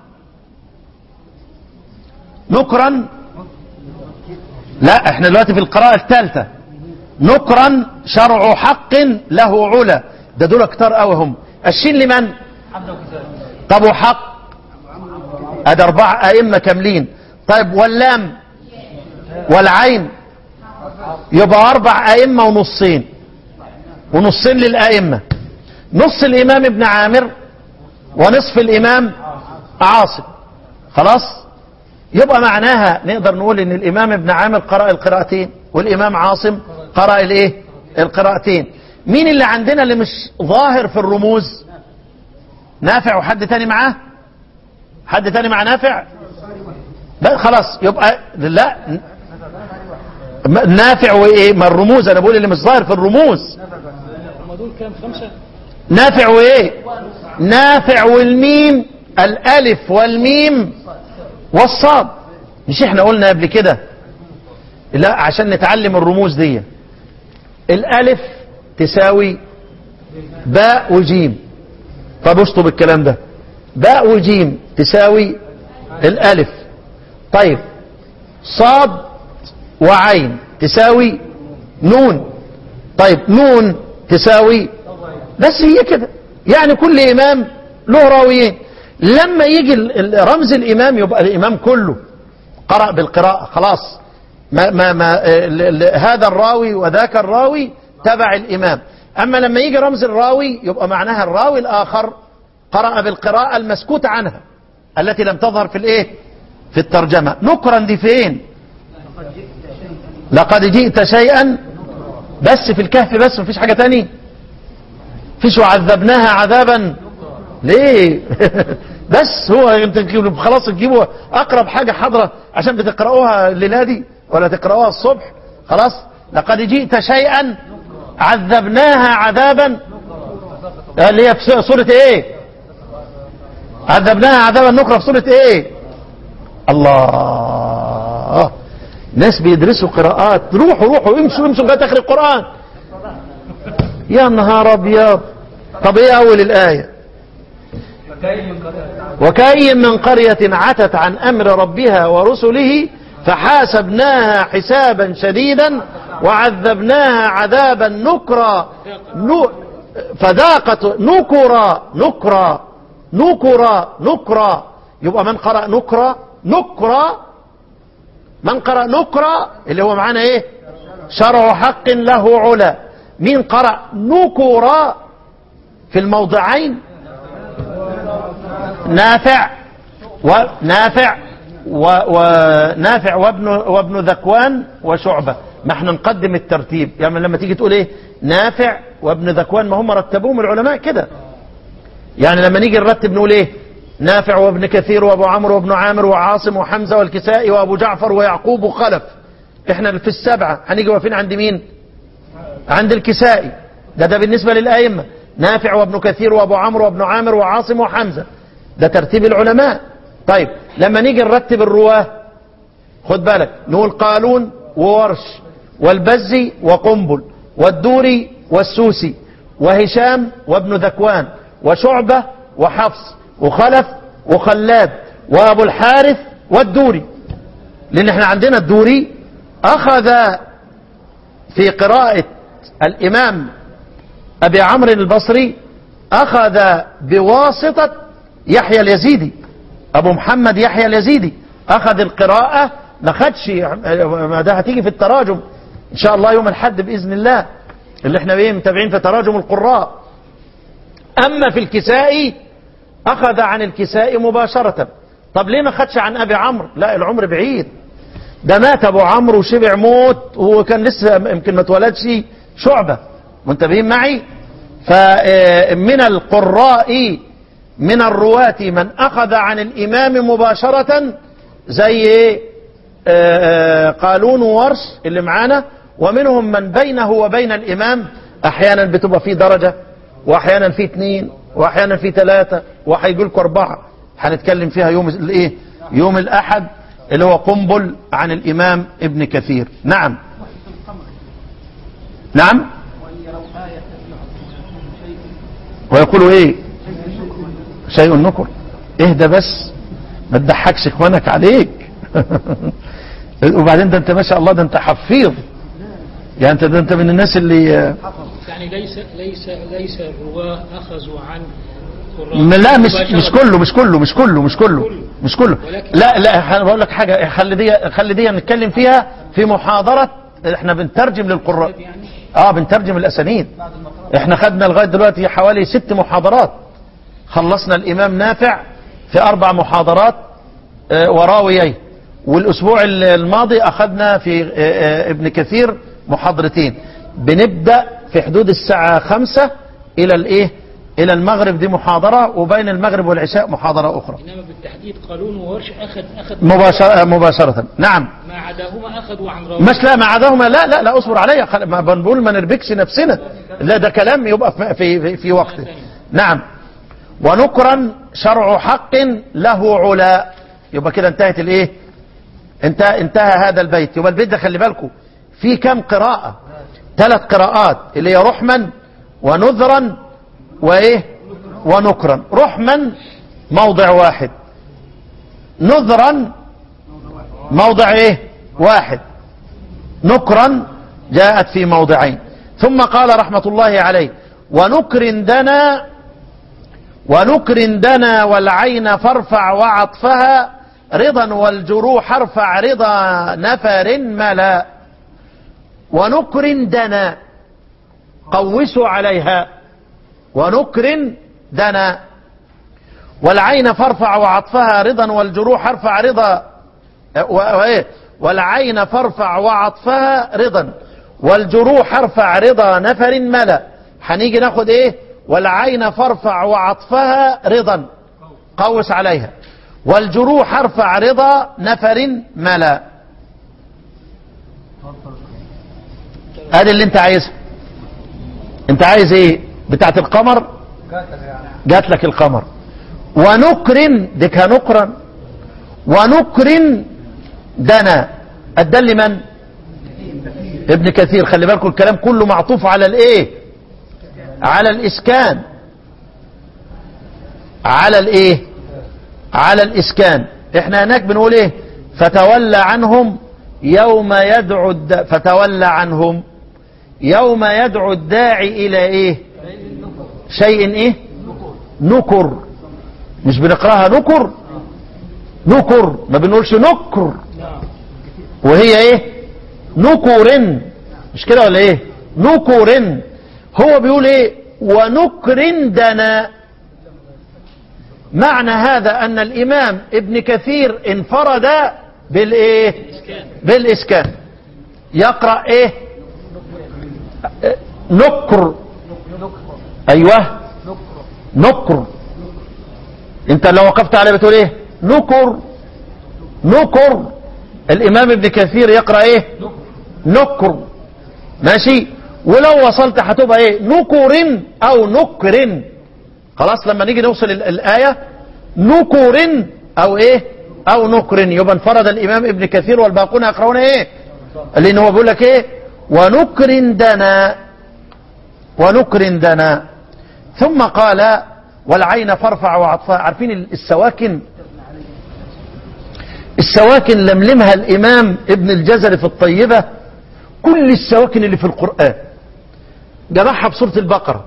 نكرا لا احنا دلوقتي في القراءة الثالثة نكرا شرع حق له علا ده دول كتار قوي هم الشين لمن طب وحق ادي اربع ائمة كاملين طيب واللام والعين يبقى اربع ائمة ونصين ونصين للائمة نص الامام ابن عامر ونصف الامام عاصم خلاص يبقى معناها نقدر نقول ان الامام ابن عامر قرأ القراءتين والامام عاصم قرأ الايه القراءتين مين اللي عندنا اللي مش ظاهر في الرموز نافع وحد تاني معاه حد تاني مع نافع بس خلاص يبقى لا م- نافع وايه ما الرموز انا بقول اللي مش ظاهر في الرموز هم دول كام خمسة نافع وايه نافع والميم الالف والميم والصاد مش احنا قلنا قبل كده لا عشان نتعلم الرموز دي الالف تساوي باء وجيم طب اشطب الكلام ده باء وجيم تساوي الالف طيب صاد وعين تساوي نون طيب نون تساوي بس هي كده يعني كل إمام له راويين لما يجي ال- ال- رمز الإمام يبقى الإمام كله قرأ بالقراءة خلاص ما ما ما ال- ال- هذا الراوي وذاك الراوي تبع الإمام أما لما يجي رمز الراوي يبقى معناها الراوي الآخر قرأ بالقراءة المسكوت عنها التي لم تظهر في الإيه في الترجمة نكرا دي فين لقد جئت شيئا بس في الكهف بس مفيش حاجة تاني فيش وعذبناها عذابا ليه بس هو انت تجيب- خلاص تجيبوا اقرب حاجة حضرة عشان بتقرأوها الليلة دي ولا تقرأوها الصبح خلاص لقد جئت شيئا عذبناها عذابا اللي هي في سورة ايه عذبناها عذابا نكرة في سورة ايه الله ناس بيدرسوا قراءات روحوا روحوا امشوا امشوا لغايه اخر القرآن يا نهار ابيض طب ايه اول الايه وكأي من قرية عتت عن امر ربها ورسله فحاسبناها حسابا شديدا وعذبناها عذابا نكرا نو فذاقت نكرا نكرا نكرا نكرا يبقى من قرأ نكرا نكرا من قرأ نكرا اللي هو معانا ايه شرع حق له علا مين قرأ نكرا في الموضعين نافع ونافع و- ونافع وابن وابن ذكوان وشعبة ما احنا نقدم الترتيب يعني لما تيجي تقول ايه نافع وابن ذكوان ما هم رتبوهم العلماء كده يعني لما نيجي نرتب نقول ايه نافع وابن كثير وابو عمرو وابن عامر وعاصم وحمزة والكسائي وابو جعفر ويعقوب وخلف احنا في السبعة هنيجي واقفين عند مين عند الكسائي ده ده بالنسبة للأئمة نافع وابن كثير وابو عمرو وابن عامر وعاصم وحمزة ده ترتيب العلماء طيب لما نيجي نرتب الرواه خد بالك نقول قالون وورش والبزي وقنبل والدوري والسوسي وهشام وابن ذكوان وشعبة وحفص وخلف وخلاد وابو الحارث والدوري لان احنا عندنا الدوري اخذ في قراءة الامام ابي عمرو البصري اخذ بواسطة يحيى اليزيدي ابو محمد يحيى اليزيدي اخذ القراءة ما خدش ما ده هتيجي في التراجم ان شاء الله يوم الحد باذن الله اللي احنا ايه متابعين في تراجم القراء اما في الكسائي اخذ عن الكسائي مباشرة طب ليه ما خدش عن ابي عمرو لا العمر بعيد ده مات ابو عمرو وشبع موت وكان لسه يمكن ما اتولدش شعبة منتبهين معي فمن القراء من الرواة من اخذ عن الامام مباشرة زي ايه آه، قالون وورش اللي معانا ومنهم من بينه وبين الامام احيانا بتبقى في درجة واحيانا في اثنين واحيانا في ثلاثة وهيجي لكم اربعة هنتكلم فيها يوم الايه يوم الاحد اللي هو قنبل عن الامام ابن كثير نعم نعم ويقولوا ايه شيء نكر اهدى بس ما تضحكش اخوانك عليك وبعدين ده انت ما شاء الله ده انت حفيظ يعني انت ده انت من الناس اللي يعني ليس ليس ليس الرواه اخذوا عن قراء م- لا مش مباشرة. مش كله مش كله مش كله مش كله كله. مش كله ولكن- لا لا انا بقول لك حاجه خلي دي خلي دي نتكلم فيها في محاضره احنا بنترجم للقراء يعني اه بنترجم الاسانيد احنا خدنا لغايه دلوقتي حوالي ست محاضرات خلصنا الامام نافع في اربع محاضرات آه، وراويين والاسبوع ال- الماضي اخذنا في آه، آه، ابن كثير محاضرتين بنبدا في حدود الساعه خمسة الى الايه الى المغرب دي محاضره وبين المغرب والعشاء محاضره اخرى انما بالتحديد قالون وورش اخذ اخذ مباشره مباشره نعم ما عداهما اخذوا عن راوي مش لا ما عداهما لا لا لا اصبر عليا خل- ما بنقول ما نربكش نفسنا لا ده كلام يبقى في في, في, في وقته نعم ونكرا شرع حق له علا يبقى كده انتهت الايه انت انتهى هذا البيت يبقى البيت ده خلي بالكم في كم قراءة ثلاث قراءات اللي هي رحما ونذرا وايه ونكرا رحما موضع واحد نذرا موضع ايه واحد نكرا جاءت في موضعين ثم قال رحمة الله عليه ونكر دنا ونكر دنا والعين فارفع وعطفها رضا والجروح ارفع رضا نفر ملا ونكر دنا قوسوا عليها ونكر دنا والعين فارفع وعطفها رضا والجروح ارفع رضا و- وإيه؟ والعين فارفع وعطفها رضا والجروح ارفع رضا نفر ملا هنيجي ناخد ايه والعين فارفع وعطفها رضا قوس عليها والجروح ارفع رضا نفر ملا ادي اللي انت عايزها انت عايز ايه بتاعت القمر جات لك القمر ونكر ديكها نكرا ونكر دنا الدل من ابن كثير خلي بالكم الكلام كله معطوف على الايه على الاسكان على الايه على الاسكان احنا هناك بنقول ايه فتولى عنهم يوم يدعو الد... فتولى عنهم يوم يدعو الداعي الى ايه شيء ايه نكر مش بنقراها نكر نكر ما بنقولش نكر وهي ايه نكر مش كده ولا ايه نكر هو بيقول ايه ونكر دنا معنى هذا ان الامام ابن كثير انفرد بالايه بالاسكان يقرا ايه نكر ايوه نكر انت لو وقفت عليه بتقول ايه نكر نكر الامام ابن كثير يقرأ ايه نكر ماشي ولو وصلت هتبقى ايه نكر او نكر خلاص لما نيجي نوصل ال- الآية نكر او ايه او نكر يبقى انفرد الامام ابن كثير والباقون يقرؤون ايه لان هو بيقول لك ايه ونكر دنا ونكر دنا ثم قال والعين فارفع وعطفها عارفين السواكن السواكن لملمها الامام ابن الجزري في الطيبة كل السواكن اللي في القرآن جمعها في سورة البقرة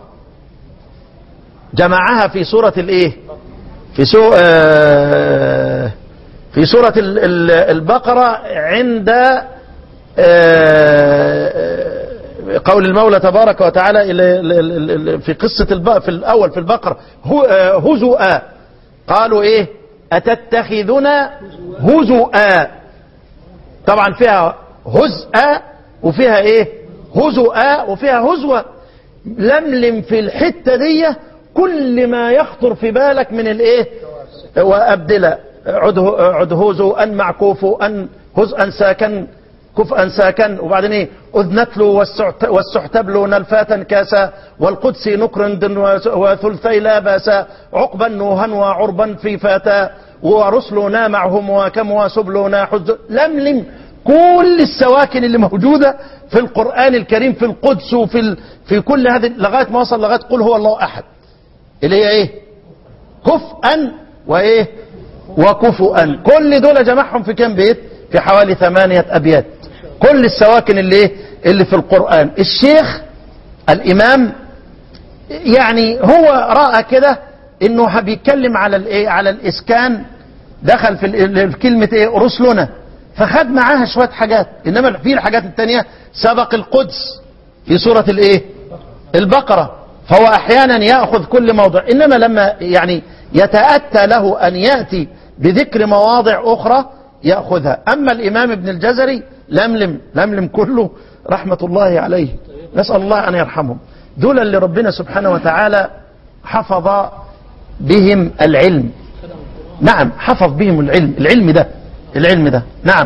جمعها في سورة الايه في سو آه في سورة ال- ال- البقرة عند آه، قول المولى تبارك وتعالى إلى- إلى- إلى- في قصة الب... في الأول في البقرة هو- آه، هزؤا قالوا إيه أتتخذنا هزؤا طبعا فيها هزءا وفيها إيه هزؤا وفيها هزوة لملم في الحتة دي كل ما يخطر في بالك من الإيه وأبدل عده عدهوز أن معكوف أن هزءا ساكن كفءا ساكن وبعدين ايه اذنتل والسعت- والسحتبل نلفاتا كاسا والقدس نكرند وس- وثلثي لا باسا عقبا نوها وعربا في فاتا ورسلنا معهم وكم وسبلنا حز لملم كل السواكن اللي موجودة في القرآن الكريم في القدس وفي ال... في كل هذه لغاية ما وصل لغاية قل هو الله أحد اللي هي ايه كفءا وايه وكفؤا كل دول جمعهم في كم بيت في حوالي ثمانية أبيات كل السواكن اللي إيه؟ اللي في القرآن الشيخ الإمام يعني هو رأى كده انه بيتكلم على الايه على الاسكان دخل في ال- في كلمة ايه رسلنا فخد معاها شوية حاجات انما في الحاجات التانية سبق القدس في سورة الايه البقرة فهو احيانا يأخذ كل موضع انما لما يعني يتأتى له ان يأتي بذكر مواضع اخرى يأخذها اما الامام ابن الجزري لملم لملم كله رحمة الله عليه نسأل الله ان يرحمهم دول اللي ربنا سبحانه وتعالى حفظ بهم العلم نعم حفظ بهم العلم العلم ده العلم ده نعم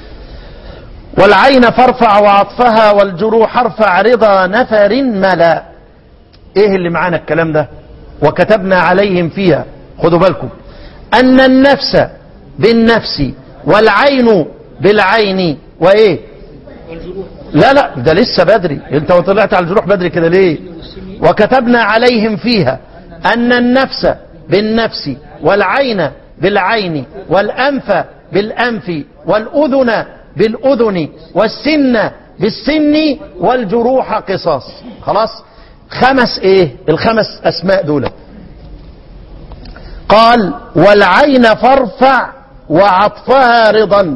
والعين فارفع وعطفها والجروح ارفع رضا نفر ملا ايه اللي معانا الكلام ده وكتبنا عليهم فيها خدوا بالكم ان النفس بالنفس والعين بالعين وايه والجروح لا لا ده لسه بدري انت طلعت على الجروح بدري كده ليه وكتبنا عليهم فيها ان النفس بالنفس والعين بالعين والانف بالانف والاذن بالاذن والسن بالسن والجروح قصاص خلاص خمس ايه الخمس اسماء دول قال والعين فارفع وعطفها رضا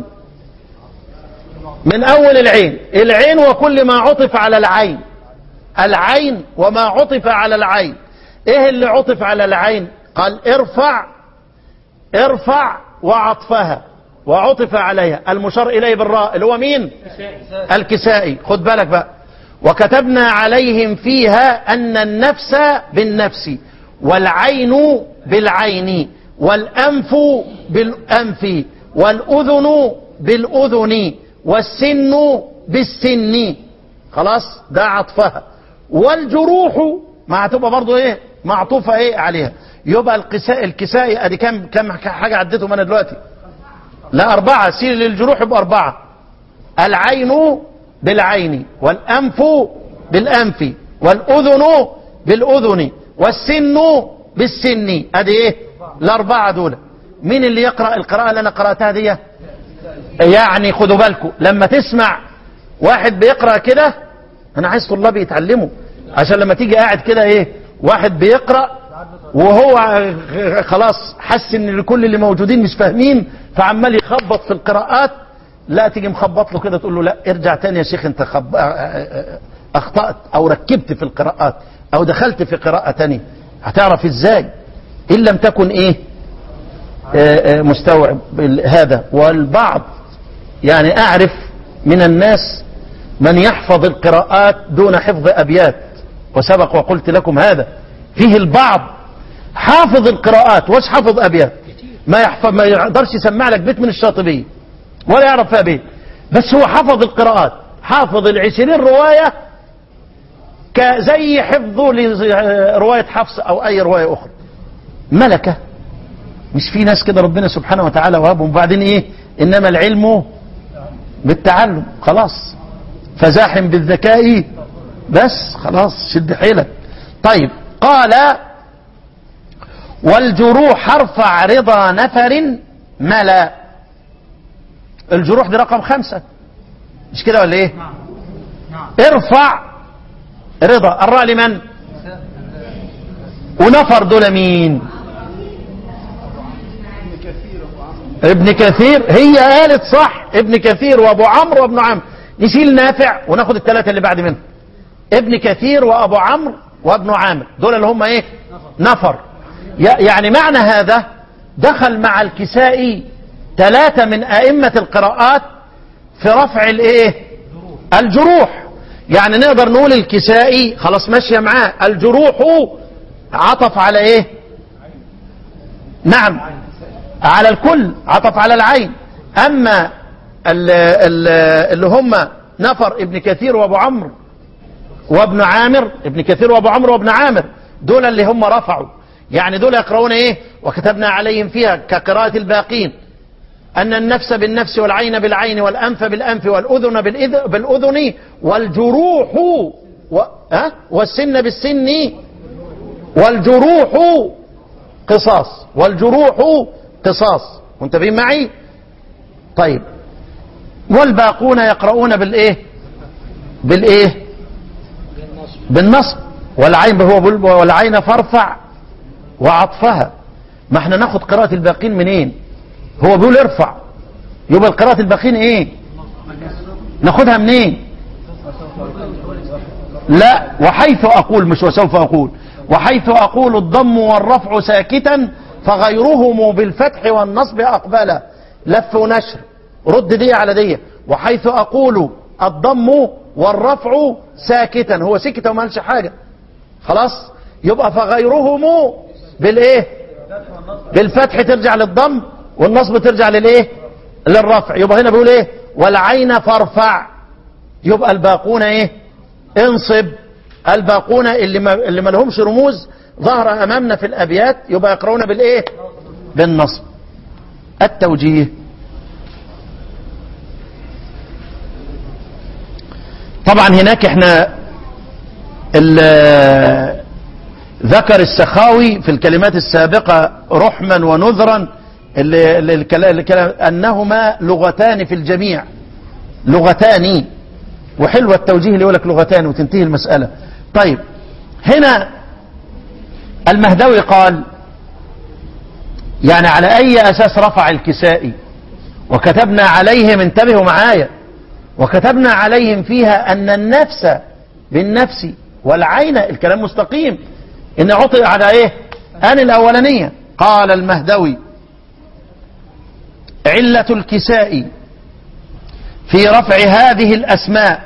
من اول العين العين وكل ما عطف على العين العين وما عطف على العين ايه اللي عطف على العين قال ارفع ارفع وعطفها وعطف عليها المشار اليه بالراء اللي هو مين الكسائي خد بالك بقى وكتبنا عليهم فيها ان النفس بالنفس والعين بالعين والانف بالانف والاذن بالاذن والسن بالسن خلاص ده عطفها والجروح ما هتبقى برضو ايه معطوفة ايه عليها يبقى الكساء الكسائي ادي كم كم حاجة عديتهم انا دلوقتي لا اربعة سير للجروح يبقى اربعة العين بالعين والانف بالانف والاذن بالاذن والسن بالسن ادي ايه الاربعة دول مين اللي يقرأ القراءة اللي انا قرأتها دي يعني خدوا بالكم لما تسمع واحد بيقرأ كده انا عايز طلابي يتعلموا عشان لما تيجي قاعد كده ايه واحد بيقرأ وهو خلاص حس ان كل اللي موجودين مش فاهمين فعمال يخبط في القراءات لا تيجي مخبط له كده تقول له لا ارجع تاني يا شيخ انت خب... اخطأت او ركبت في القراءات او دخلت في قراءة تانية هتعرف ازاي ان لم تكن ايه آه، آه، مستوعب هذا والبعض يعني أعرف من الناس من يحفظ القراءات دون حفظ أبيات وسبق وقلت لكم هذا فيه البعض حافظ القراءات واش حافظ ابيات ما يحفظ ما يقدرش يسمع لك بيت من الشاطبيه ولا يعرف فيها بيت بس هو حفظ القراءات حافظ العشرين روايه كزي حفظه لروايه حفص او اي روايه اخرى ملكه مش في ناس كده ربنا سبحانه وتعالى وهبهم بعدين ايه انما العلم بالتعلم خلاص فزاحم بالذكاء بس خلاص شد حيلك طيب قال والجروح ارفع رضا نفر ملا الجروح دي رقم خمسة مش كده ولا ايه ارفع رضا الراء لمن ونفر دول مين ابن كثير هي قالت صح ابن كثير وابو عمرو وابن عمرو نشيل نافع وناخد الثلاثه اللي بعد منهم ابن كثير وابو عمرو وابن عامر دول اللي هم ايه نفر يعني معنى هذا دخل مع الكسائي ثلاثة من أئمة القراءات في رفع الايه الجروح يعني نقدر نقول الكسائي خلاص ماشية معاه الجروح عطف على ايه نعم على الكل عطف على العين اما ال ال اللي هم نفر ابن كثير وابو عمرو وابن عامر ابن كثير وابو عمرو وابن عامر دول اللي هم رفعوا يعني دول يقرؤون ايه وكتبنا عليهم فيها كقراءة الباقين أن النفس بالنفس والعين بالعين والأنف بالأنف والأذن بالإذ- بالأذن والجروح و... أه؟ والسن بالسن والجروح قصاص والجروح قصاص منتبهين معي طيب والباقون يقرؤون بالإيه بالإيه بالنصب والعين هو بال- والعين فارفع وعطفها ما احنا ناخد قراءة الباقين منين هو بيقول ارفع يبقى قراءة الباقين ايه ناخدها منين لا وحيث اقول مش وسوف اقول وحيث اقول الضم والرفع ساكتا فغيرهم بالفتح والنصب اقبلا لف ونشر رد دي على دي وحيث اقول الضم والرفع ساكتا هو سكت وما قالش حاجه خلاص يبقى فغيرهم بالايه بالفتح ترجع للضم والنصب ترجع للايه للرفع يبقى هنا بيقول ايه والعين فارفع يبقى الباقون ايه انصب الباقون اللي ما اللي ما لهمش رموز ظهر امامنا في الابيات يبقى يقرؤون بالايه بالنصب التوجيه طبعا هناك احنا ال- ذكر السخاوي في الكلمات السابقة رحما ونذرا اللي اللي الكلا- الكلام أنهما لغتان في الجميع لغتان وحلوة التوجيه اللي يقول لك لغتان وتنتهي المسألة طيب هنا المهدوي قال يعني على أي أساس رفع الكسائي وكتبنا عليهم انتبهوا معايا وكتبنا عليهم فيها أن النفس بالنفس والعين الكلام مستقيم إن عطي على إيه أن الأولانية قال المهدوي علة الكساء في رفع هذه الأسماء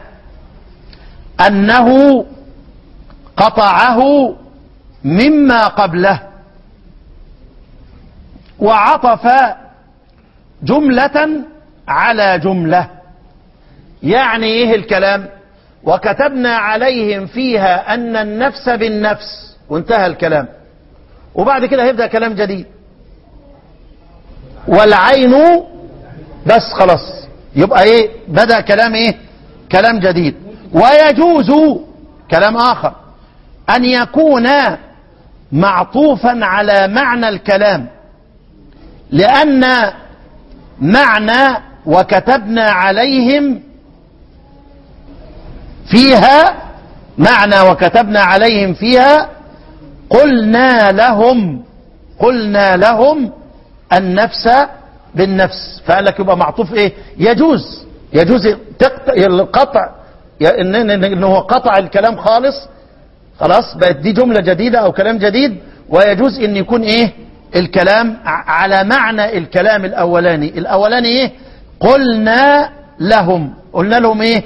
أنه قطعه مما قبله وعطف جملة على جملة يعني ايه الكلام وكتبنا عليهم فيها ان النفس بالنفس وانتهى الكلام وبعد كده هيبدأ كلام جديد والعين بس خلاص يبقى ايه بدأ كلام ايه كلام جديد ويجوز كلام اخر ان يكون معطوفا على معنى الكلام لان معنى وكتبنا عليهم فيها معنى وكتبنا عليهم فيها قلنا لهم قلنا لهم النفس بالنفس فقال لك يبقى معطوف ايه يجوز يجوز تقطع القطع ان إن- إن هو قطع الكلام خالص خلاص بقت دي جملة جديدة او كلام جديد ويجوز ان يكون ايه الكلام ع- على معنى الكلام الاولاني الاولاني ايه قلنا لهم قلنا لهم ايه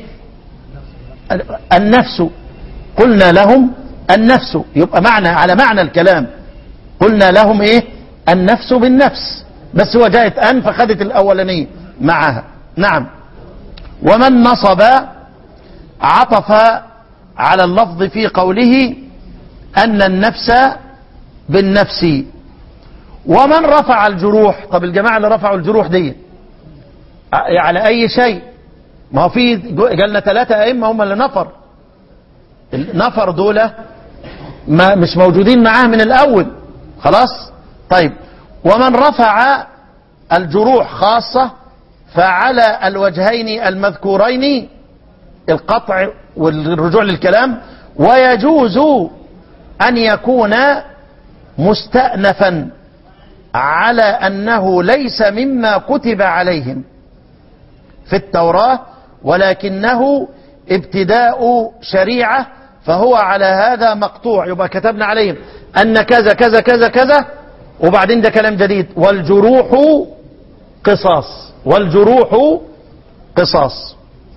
النفس قلنا لهم النفس يبقى معنى على معنى الكلام قلنا لهم ايه النفس بالنفس بس هو جاءت ان فخدت الاولانيه معها نعم ومن نصب عطف على اللفظ في قوله ان النفس بالنفس ومن رفع الجروح طب الجماعه اللي رفعوا الجروح دي على اي شيء ما هو في قالنا ثلاثه ائمه هم اللي نفر النفر دول ما مش موجودين معاه من الاول خلاص طيب ومن رفع الجروح خاصة فعلى الوجهين المذكورين القطع والرجوع للكلام ويجوز أن يكون مستأنفا على أنه ليس مما كتب عليهم في التوراة ولكنه ابتداء شريعة فهو على هذا مقطوع يبقى كتبنا عليهم أن كذا كذا كذا كذا وبعدين ده كلام جديد والجروح قصاص والجروح قصاص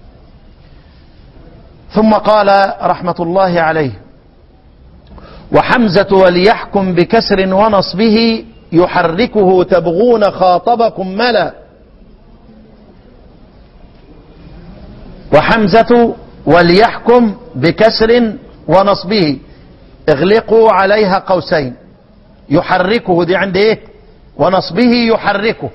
ثم قال رحمة الله عليه وحمزة وليحكم بكسر ونصبه يحركه تبغون خاطبكم ملا وحمزة وليحكم بكسر ونصبه اغلقوا عليها قوسين يحركه دي عند ايه ونصبه يحركه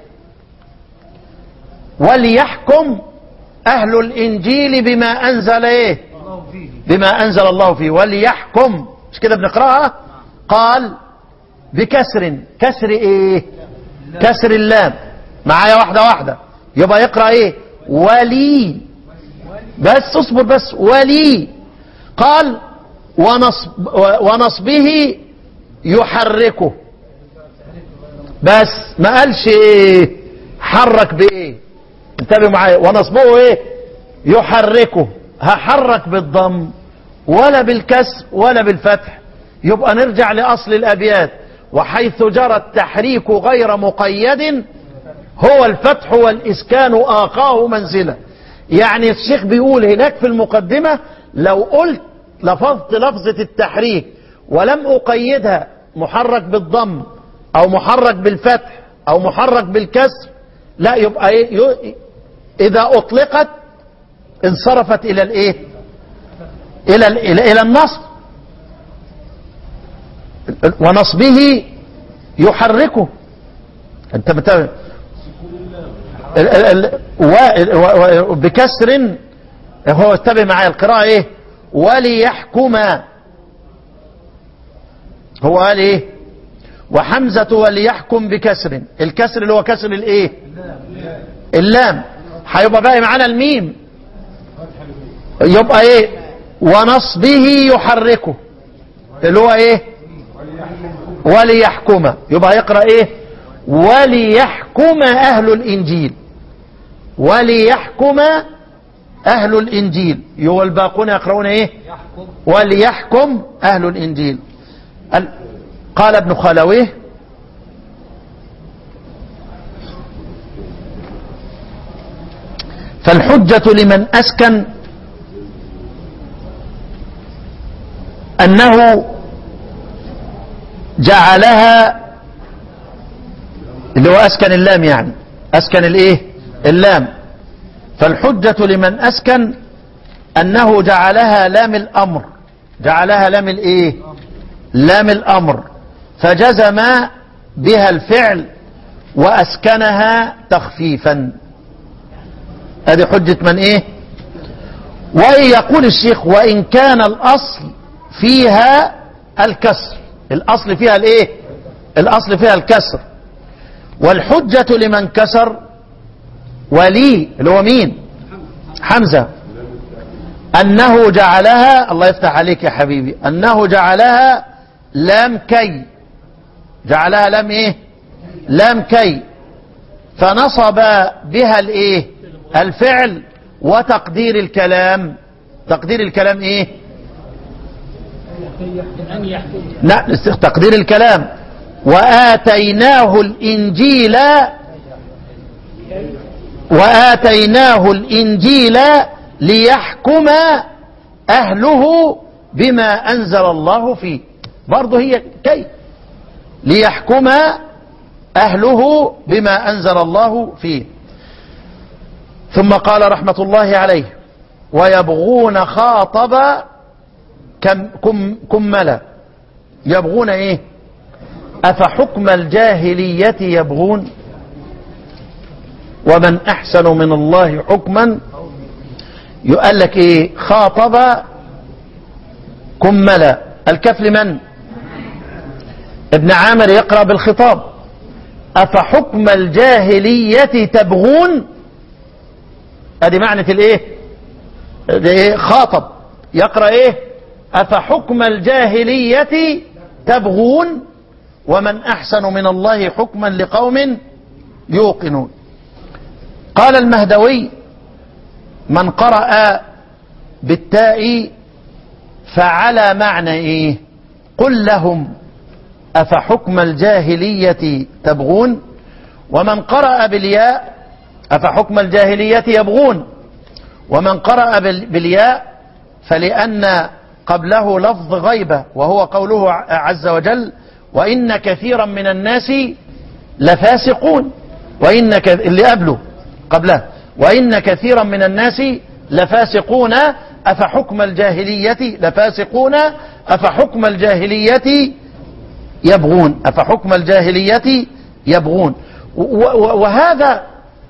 وليحكم اهل الانجيل بما انزل ايه بما انزل الله فيه وليحكم مش كده بنقراها قال بكسر كسر ايه كسر اللام معايا واحدة واحدة يبقى يقرأ ايه ولي بس اصبر بس ولي قال ونصب ونصبه يحركه بس ما قالش ايه حرك بايه انتبه معايا ونصبه ايه يحركه هحرك بالضم ولا بالكسر ولا بالفتح يبقى نرجع لأصل الأبيات وحيث جرى التحريك غير مقيد هو الفتح والإسكان آقاه منزلة يعني الشيخ بيقول هناك في المقدمة لو قلت لفظت لفظة التحريك ولم أقيدها محرك بالضم أو محرك بالفتح أو محرك بالكسر لا يبقى إيه ي- إذا أطلقت انصرفت إلى الإيه إلى ال- إلى إلى النصب ونصبه يحركه انت متابع ال- ال- ال- و- و- و- بكسر هو اتبع معايا القراءة ايه وليحكم هو قال ايه وحمزة وليحكم بكسر الكسر اللي هو كسر الايه اللام هيبقى باقي معانا الميم يبقى ايه ونصبه يحركه اللي هو ايه وليحكم يبقى يقرأ ايه وليحكم اهل الانجيل وليحكم اهل الانجيل يو الباقون يقرؤون ايه وليحكم اهل الانجيل ال- قال ابن خلويه فالحجة لمن أسكن أنه جعلها اللي هو أسكن اللام يعني أسكن الإيه اللام فالحجة لمن أسكن أنه جعلها لام الأمر جعلها لام الإيه لام الأمر فجزم بها الفعل وأسكنها تخفيفا هذه حجة من إيه وإن يقول الشيخ وإن كان الأصل فيها الكسر الأصل فيها الإيه الأصل فيها الكسر والحجة لمن كسر ولي اللي هو مين حمزة أنه جعلها الله يفتح عليك يا حبيبي أنه جعلها لام كي جعلها لام إيه لام كي فنصب بها الإيه الفعل وتقدير الكلام تقدير الكلام إيه أن يحكم لا تقدير الكلام وآتيناه الإنجيل وآتيناه الإنجيل ليحكم أهله بما أنزل الله فيه برضه هي كي ليحكم أهله بما أنزل الله فيه ثم قال رحمة الله عليه ويبغون خاطب كم كم كملا يبغون ايه أفحكم الجاهلية يبغون ومن أحسن من الله حكما يقال لك ايه خاطب كملا الكف لمن ابن عامر يقرأ بالخطاب أفحكم الجاهلية تبغون ادي معنى الايه ده ايه خاطب يقرأ ايه أفحكم الجاهلية تبغون ومن أحسن من الله حكما لقوم يوقنون قال المهدوي من قرأ بالتاء فعلى معنى ايه قل لهم أفحكم الجاهلية تبغون ومن قرأ بالياء أفحكم الجاهلية يبغون ومن قرأ بال- بالياء فلأن قبله لفظ غيبة وهو قوله ع- عز وجل وإن كثيرا من الناس لفاسقون وإن ك... اللي قبله قبله وإن كثيرا من الناس لفاسقون أفحكم الجاهلية لفاسقون أفحكم الجاهلية يبغون أفحكم الجاهلية يبغون و- و- وهذا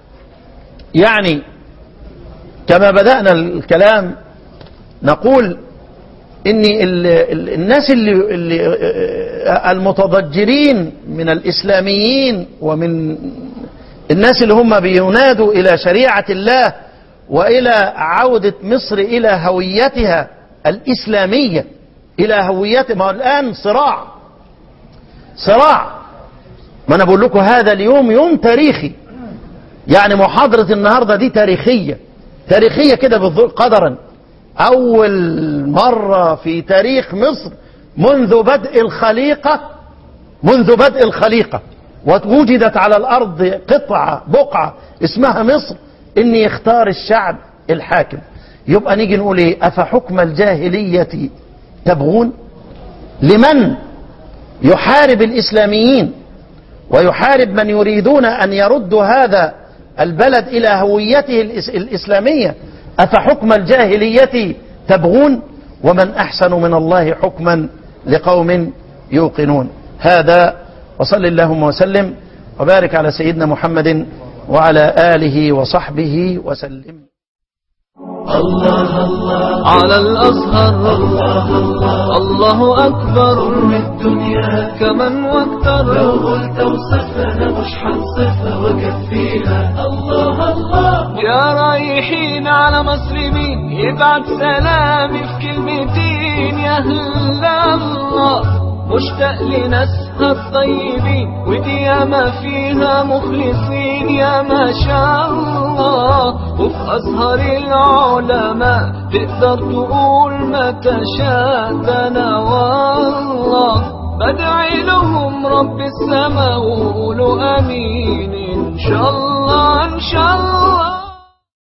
يعني كما بدأنا الكلام نقول ان ال- ال- الناس اللي, اللي آه، المتضجرين من الاسلاميين ومن الناس اللي هم بينادوا الى شريعة الله والى عودة مصر الى هويتها الاسلامية الى هويتها ما هو الان صراع صراع ما انا بقول لكم هذا اليوم يوم تاريخي يعني محاضرة النهاردة دي تاريخية تاريخية كده بالظ- قدرا أول مرة في تاريخ مصر منذ بدء الخليقة منذ بدء الخليقة ووجدت على الأرض قطعة بقعة اسمها مصر إن يختار الشعب الحاكم يبقى نيجي نقول إيه أفحكم الجاهلية تبغون لمن يحارب الإسلاميين ويحارب من يريدون أن يردوا هذا البلد إلى هويته الإس- الإسلامية أفحكم الجاهلية تبغون ومن أحسن من الله حكما لقوم يوقنون هذا وصل اللهم وسلم وبارك على سيدنا محمد وعلى آله وصحبه وسلم الله الله على الأزهر الله الله الله أكبر من الدنيا كمن واكتر لو قلت وصفنا مش حنصفها وكفيها الله الله يا رايحين على مصر مين يبعت سلامي في كلمتين يا هلا الله مشتاق لناسها الطيبين ودي ياما فيها مخلصين يا ما شاء الله وفي أزهر العلماء تقدر تقول ما تشاء ده أنا والله بدعي لهم رب السماء وقولوا امين ان شاء الله ان شاء الله